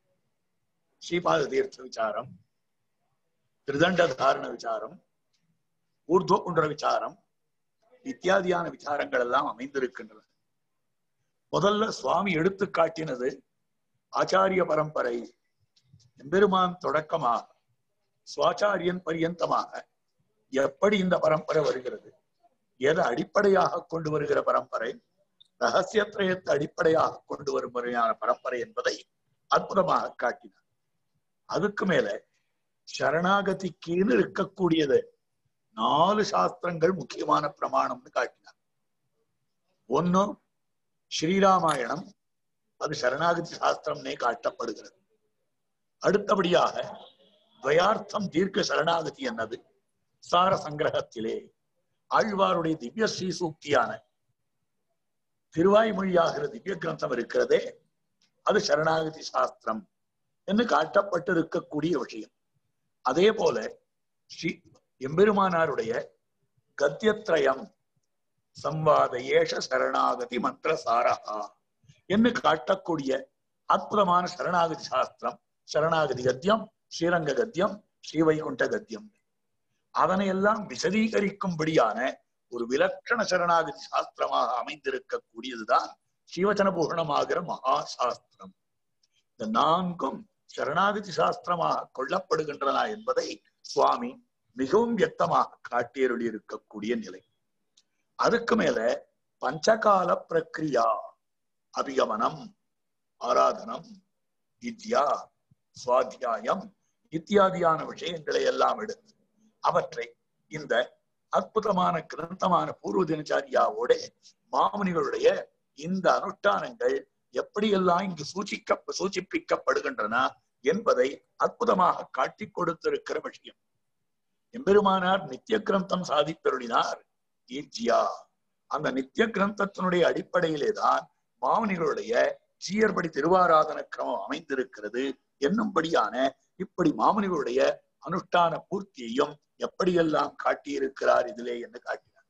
ஸ்ரீபாத தீர்த்த விசாரம் திருதண்ட தாரண விசாரம் ஊர்துவ குன்ற விசாரம் இத்தியாதியான விசாரங்கள் எல்லாம் அமைந்திருக்கின்றன முதல்ல சுவாமி எடுத்து காட்டினது ஆச்சாரிய பரம்பரை எம்பெருமான் தொடக்கமாக சுவாச்சாரியன் பரியந்தமாக எப்படி இந்த பரம்பரை வருகிறது எதை அடிப்படையாக கொண்டு வருகிற பரம்பரை ரகசியத்திரயத்தை அடிப்படையாக கொண்டு வரும் முறையான பரம்பரை என்பதை அற்புதமாக காட்டினார் அதுக்கு மேல சரணாகதிக்குன்னு இருக்கக்கூடியது நாலு சாஸ்திரங்கள் முக்கியமான பிரமாணம்னு காட்டினார் ஒன்னு ஸ்ரீராமாயணம் அது சரணாகதி சாஸ்திரம்னே காட்டப்படுகிறது அடுத்தபடியாக துவயார்த்தம் தீர்க்க சரணாகதி என்னது சார சங்கிரகத்திலே ஆழ்வாருடைய திவ்ய ஸ்ரீ சூக்தியான திருவாய்மொழியாகிற திவ்ய கிரந்தம் இருக்கிறதே அது சரணாகதி சாஸ்திரம் என்று காட்டப்பட்டிருக்கக்கூடிய விஷயம் அதே போல ஸ்ரீ எம்பெருமானாருடைய கத்தியத்ரயம் சம்வாத ஏஷ சரணாகதி மந்திர சாரஹா என்று காட்டக்கூடிய அற்புதமான சரணாகதி சாஸ்திரம் சரணாகதி கத்தியம் ஸ்ரீரங்க கத்தியம் ஸ்ரீவைகுண்ட கத்தியம் அதனை எல்லாம் விசதீகரிக்கும்படியான ஒரு விலட்சண சரணாகதி சாஸ்திரமாக அமைந்திருக்கக்கூடியதுதான் ஸ்ரீவச்சன பூரணமாகிற மகா சாஸ்திரம் இந்த நான்கும் சரணாகதி சாஸ்திரமாக கொள்ளப்படுகின்றன என்பதை சுவாமி மிகவும் வியக்தமாக காட்டியருளி இருக்கக்கூடிய நிலை அதுக்கு மேல பஞ்சகால பிரக்ரியா அபிகமனம் ஆராதனம் வித்யா சுவாத்தியாயம் இத்தியாதியான விஷயங்களை எல்லாம் எடுத்து அவற்றை இந்த அற்புதமான கிரந்தமான பூர்வ தினச்சாரியாவோட மாமுனிகளுடைய இந்த அனுஷ்டானங்கள் எப்படியெல்லாம் இங்கு சூச்சிக்க சூச்சிப்பிக்கப்படுகின்றன என்பதை அற்புதமாக காட்டிக் கொடுத்திருக்கிற விஷயம் எம்பெருமானார் நித்திய கிரந்தம் சாதித்தருளினார் ஈர்ஜியா அந்த நித்திய கிரந்தத்தினுடைய அடிப்படையிலே தான் மாமனிகளுடைய ஜீயர்படி திருவாராதன கிரமம் அமைந்திருக்கிறது என்னும்படியான இப்படி மாமனிகளுடைய அனுஷ்டான பூர்த்தியையும் எப்படியெல்லாம் காட்டியிருக்கிறார் இதிலே என்று காட்டினார்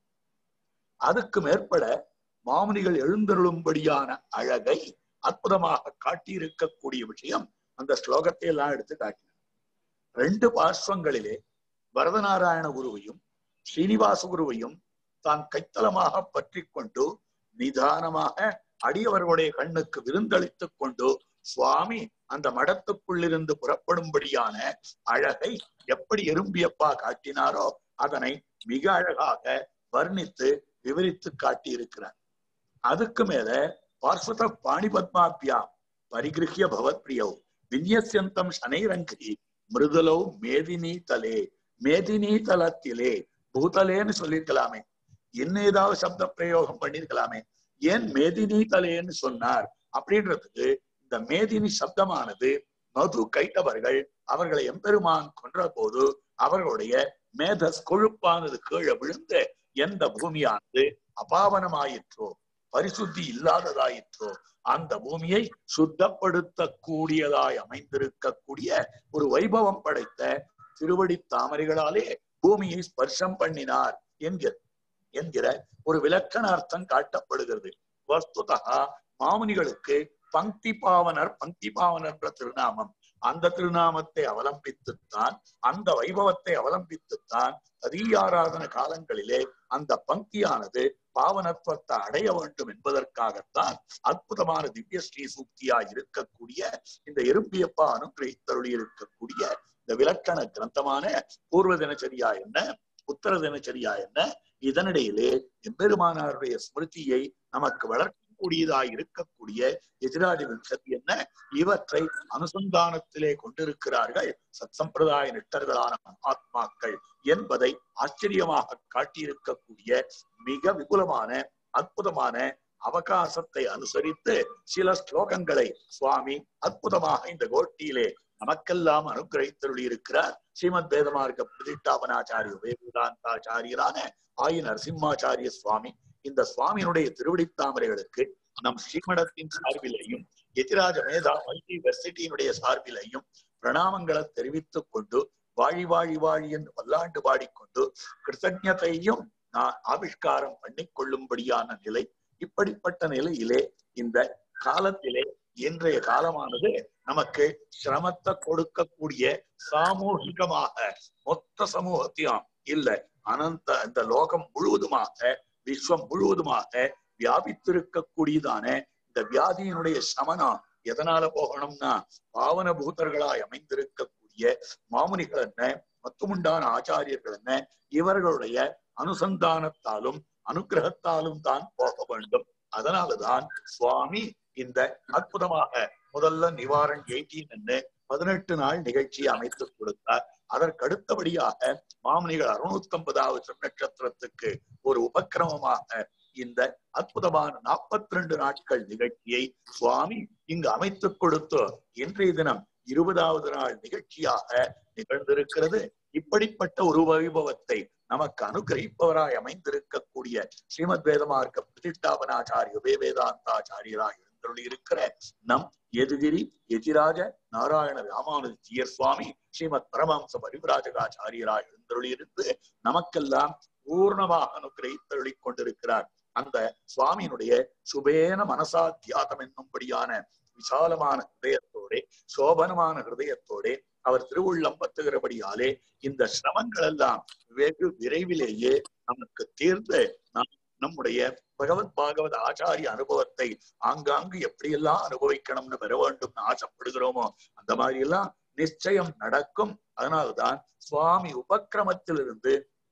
அதுக்கு மேற்பட மாமுனிகள் எழுந்தருளும்படியான அழகை அற்புதமாக காட்டியிருக்கக்கூடிய விஷயம் அந்த ஸ்லோகத்தை எல்லாம் எடுத்து காட்டினார் ரெண்டு பார்ஸ்வங்களிலே வரதநாராயண குருவையும் ஸ்ரீனிவாச குருவையும் தான் கைத்தலமாக பற்றி கொண்டு நிதானமாக அடியவர்களுடைய கண்ணுக்கு விருந்தளித்துக் கொண்டு சுவாமி அந்த மடத்துக்குள்ளிருந்து புறப்படும்படியான அழகை எப்படி எறும்பியப்பா காட்டினாரோ அதனை மிக அழகாக வர்ணித்து விவரித்து காட்டியிருக்கிறார் அதுக்கு மேல பார்ஸ்வத பாணிபத்மாபியா பரிகிருஹிய பவத் பிரியோ விநியசியந்தம் சனைரங்கி மிருதுலோ மேதினி தலே மேதினி தலத்திலே பூதலேன்னு சொல்லியிருக்கலாமே இன்னும் ஏதாவது சப்த பிரயோகம் பண்ணிருக்கலாமே ஏன் மேதினி தலேன்னு சொன்னார் அப்படின்றதுக்கு இந்த மேதினி சப்தமானது மது கைட்டவர்கள் அவர்களை எம்பெருமான் கொன்ற போது அவர்களுடைய மேதஸ் கொழுப்பானது கீழே விழுந்து எந்த பூமியானது அபாவனமாயிற்றோ பரிசுத்தி இல்லாததாயிற்றோ அந்த பூமியை சுத்தப்படுத்த கூடியதாய் அமைந்திருக்கக்கூடிய ஒரு வைபவம் படைத்த திருவடி தாமரைகளாலே பூமியை ஸ்பர்ஷம் பண்ணினார் என்கிற என்கிற ஒரு விலக்கண அர்த்தம் காட்டப்படுகிறது வஸ்துதா மாமுனிகளுக்கு பங்கி பாவனர் பங்கி பாவனர் என்ற திருநாமம் அந்த திருநாமத்தை அவலம்பித்துத்தான் அந்த வைபவத்தை அவலம்பித்துத்தான் ததீயாராதன காலங்களிலே அந்த பங்கியானது பாவனத்துவத்தை அடைய வேண்டும் என்பதற்காகத்தான் அற்புதமான திவ்ய ஸ்ரீ சூக்தியா இருக்கக்கூடிய இந்த எறும்பியப்பா அனுகிரகித்தருளி இருக்கக்கூடிய இந்த விலக்கண கிரந்தமான பூர்வ தினச்சரியா என்ன உத்தர தினச்சரியா என்ன இதனிடையிலே எம்பெருமானாருடைய ஸ்மிருதியை நமக்கு வளர்க்கக்கூடியதாய் இருக்கக்கூடிய எதிராதி விம்சதி என்ன இவற்றை அனுசந்தானத்திலே கொண்டிருக்கிறார்கள் சத் சம்பிரதாய நிட்டர்களான ஆத்மாக்கள் என்பதை ஆச்சரியமாக காட்டியிருக்கக்கூடிய மிக விபுலமான அற்புதமான அவகாசத்தை அனுசரித்து சில ஸ்லோகங்களை சுவாமி அற்புதமாக இந்த கோட்டியிலே நமக்கெல்லாம் அனுகிரகித்தருளி இருக்கிறார் ஸ்ரீமத் வேதமார்க்க பிரதிஷ்டாபனாச்சாரிய வேதாந்தாச்சாரியரான ஆயி நரசிம்மாச்சாரிய சுவாமி இந்த சுவாமியினுடைய திருவடித்தாமரைகளுக்கு நம் ஸ்ரீமடத்தின் சார்பிலையும் எதிராஜ மேதா யூனிவர்சிட்டியினுடைய சார்பிலையும் பிரணாமங்களை தெரிவித்துக் கொண்டு வாழி வாழி வாழி என்று வல்லாண்டு பாடிக்கொண்டு கிருத்தஜத்தையும் நான் ஆவிஷ்காரம் பண்ணிக் கொள்ளும்படியான நிலை இப்படிப்பட்ட நிலையிலே இந்த காலத்திலே இன்றைய காலமானது நமக்கு சிரமத்தை கொடுக்கக்கூடிய சாமூகிகமாக மொத்த சமூகத்தையும் இல்ல அனந்த இந்த லோகம் முழுவதுமாக விஸ்வம் முழுவதுமாக வியாபித்திருக்கக்கூடியதான இந்த வியாதியினுடைய சமனம் எதனால போகணும்னா பாவன பூதர்களாய் அமைந்திருக்கக்கூடிய மாமுனிகள் என்ன மத்துமுண்டான ஆச்சாரியர்கள் என்ன இவர்களுடைய அனுசந்தானத்தாலும் அனுகிரகத்தாலும் தான் போக வேண்டும் அதனாலதான் சுவாமி இந்த அற்புதமாக முதல்ல நிவாரண் எயிட்டீன் என்று பதினெட்டு நாள் நிகழ்ச்சியை அமைத்துக் கொடுத்தார் அதற்கு அடுத்தபடியாக மாமனிகள் அறுநூத்தி ஐம்பதாவது நட்சத்திரத்துக்கு ஒரு உபக்கிரமமாக இந்த அற்புதமான நாற்பத்தி ரெண்டு நாட்கள் நிகழ்ச்சியை சுவாமி இங்கு அமைத்துக் கொடுத்து இன்றைய தினம் இருபதாவது நாள் நிகழ்ச்சியாக நிகழ்ந்திருக்கிறது இப்படிப்பட்ட ஒரு வைபவத்தை நமக்கு அனுகிரகிப்பவராய் அமைந்திருக்கக்கூடிய ஸ்ரீமத் வேதமார்க்க பிரதிஷ்டாபனாச்சாரிய வேவேதாந்தாச்சாரியராய் எழுந்தருளி இருக்கிற நம் எதிரி எதிராஜ நாராயண ராமானுஜ ஜீயர் சுவாமி ஸ்ரீமத் பரமஹம்ச பரிவிராஜகாச்சாரியராய் எழுந்தருளி இருந்து நமக்கெல்லாம் பூர்ணமாக அனுகிரகித்தருளி கொண்டிருக்கிறார் அந்த சுவாமியினுடைய சுபேன மனசாத்தியாதம் என்னும்படியான விசாலமான ஹிருதயத்தோட சோபனமான ஹிருதயத்தோட அவர் திருவுள்ளம் பத்துகிறபடியாலே இந்த சிரமங்கள் எல்லாம் வெகு விரைவிலேயே நமக்கு தீர்ந்து நாம் நம்முடைய பகவத் பாகவத ஆச்சாரிய அனுபவத்தை ஆங்காங்கு எப்படியெல்லாம் அனுபவிக்கணும்னு பெற வேண்டும்னு ஆசைப்படுகிறோமோ அந்த மாதிரி எல்லாம் நிச்சயம் நடக்கும் அதனால்தான் சுவாமி உபக்கிரமத்திலிருந்து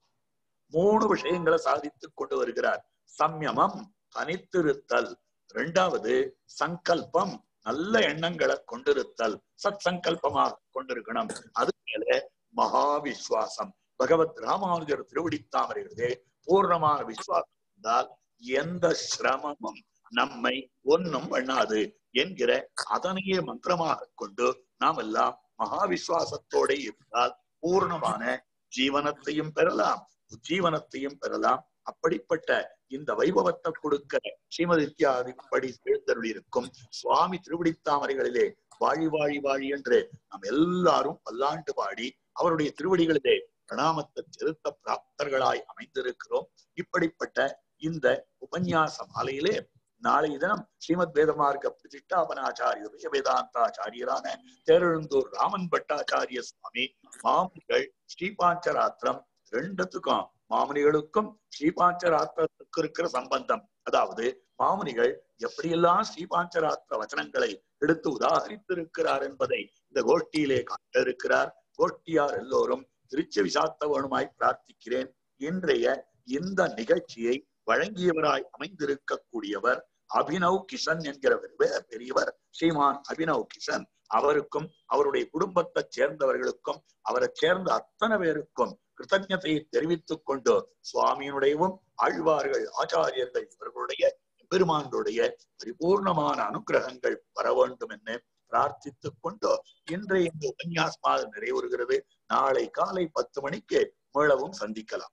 மூணு விஷயங்களை சாதித்துக் கொண்டு வருகிறார் சம்யமம் தனித்திருத்தல் இரண்டாவது சங்கல்பம் நல்ல எண்ணங்களை கொண்டிருத்தல் சத் சங்கல்பமாக கொண்டிருக்கணும் அது மேல மகா விஸ்வாசம் பகவத் ராமானுஜர் திருவடித்தாமரைகளே பூர்ணமான விசுவாசம் இருந்தால் எந்த சிரமமும் நம்மை ஒன்னும் பண்ணாது என்கிற அதனையே மந்திரமாக கொண்டு நாம் எல்லாம் மகா விசுவாசத்தோட இருந்தால் பூர்ணமான ஜீவனத்தையும் பெறலாம் ஜீவனத்தையும் பெறலாம் அப்படிப்பட்ட இந்த வைபவத்தை கொடுக்கிற ஸ்ரீமதி இத்தியாதிப்படி எழுந்தருளிருக்கும் சுவாமி திருவடித்தாமரைகளிலே வாழி வாழி வாழி என்று நாம் எல்லாரும் பல்லாண்டு பாடி அவருடைய திருவடிகளிலே பிரணாமத்தை செலுத்த பிராப்தர்களாய் அமைந்திருக்கிறோம் இப்படிப்பட்ட இந்த உபன்யாச மாலையிலே நாளை தினம் ஸ்ரீமத் வேதமார்க்க பிரதிஷ்டாபனாச்சாரியர் விஷ வேதாந்தாச்சாரியரான தேரெழுந்தூர் ராமன் பட்டாச்சாரிய சுவாமி மாமுனிகள் ஸ்ரீபாஞ்சராத்திரம் ரெண்டுத்துக்கும் மாமுனிகளுக்கும் ஸ்ரீபாஞ்சராத்திரத்துக்கு இருக்கிற சம்பந்தம் அதாவது மாமுனிகள் எப்படியெல்லாம் ஸ்ரீபாஞ்சராத்திர வச்சனங்களை எடுத்து உதாகரித்திருக்கிறார் என்பதை இந்த கோஷ்டியிலே காட்ட இருக்கிறார் கோஷ்டியார் எல்லோரும் திருச்சி விசாத்தவனுமாய் பிரார்த்திக்கிறேன் இன்றைய இந்த நிகழ்ச்சியை வழங்கியவராய் அமைந்திருக்கக்கூடியவர் அபினவ் கிஷன் என்கிறவர் பெரியவர் ஸ்ரீமான் அபினவ் கிஷன் அவருக்கும் அவருடைய குடும்பத்தைச் சேர்ந்தவர்களுக்கும் அவரை சேர்ந்த அத்தனை பேருக்கும் கிருத்தஜதையை தெரிவித்துக் கொண்டு சுவாமியினுடையவும் ஆழ்வார்கள் ஆச்சாரியர்கள் இவர்களுடைய பெருமானுடைய பரிபூர்ணமான அனுகிரகங்கள் வர வேண்டும் என்று பிரார்த்தித்துக் கொண்டு இன்றைய இந்த உபன்யாசமாக நிறைவுறுகிறது நாளை காலை பத்து மணிக்கு மீளவும் சந்திக்கலாம்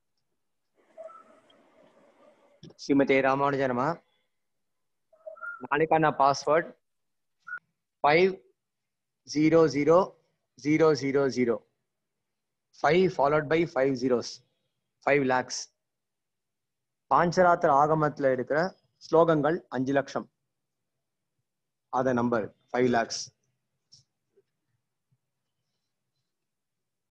ஸ்ரீமதே ராமானுஜ நம நாளைக்கான password five zero zero zero zero zero five followed by five zeros five lakhs பாஞ்சராத்திர ஆகமத்தில் இருக்கிற ஸ்லோகங்கள் அஞ்சு லட்சம் அத நம்பர் ஃபைவ் லேக்ஸ்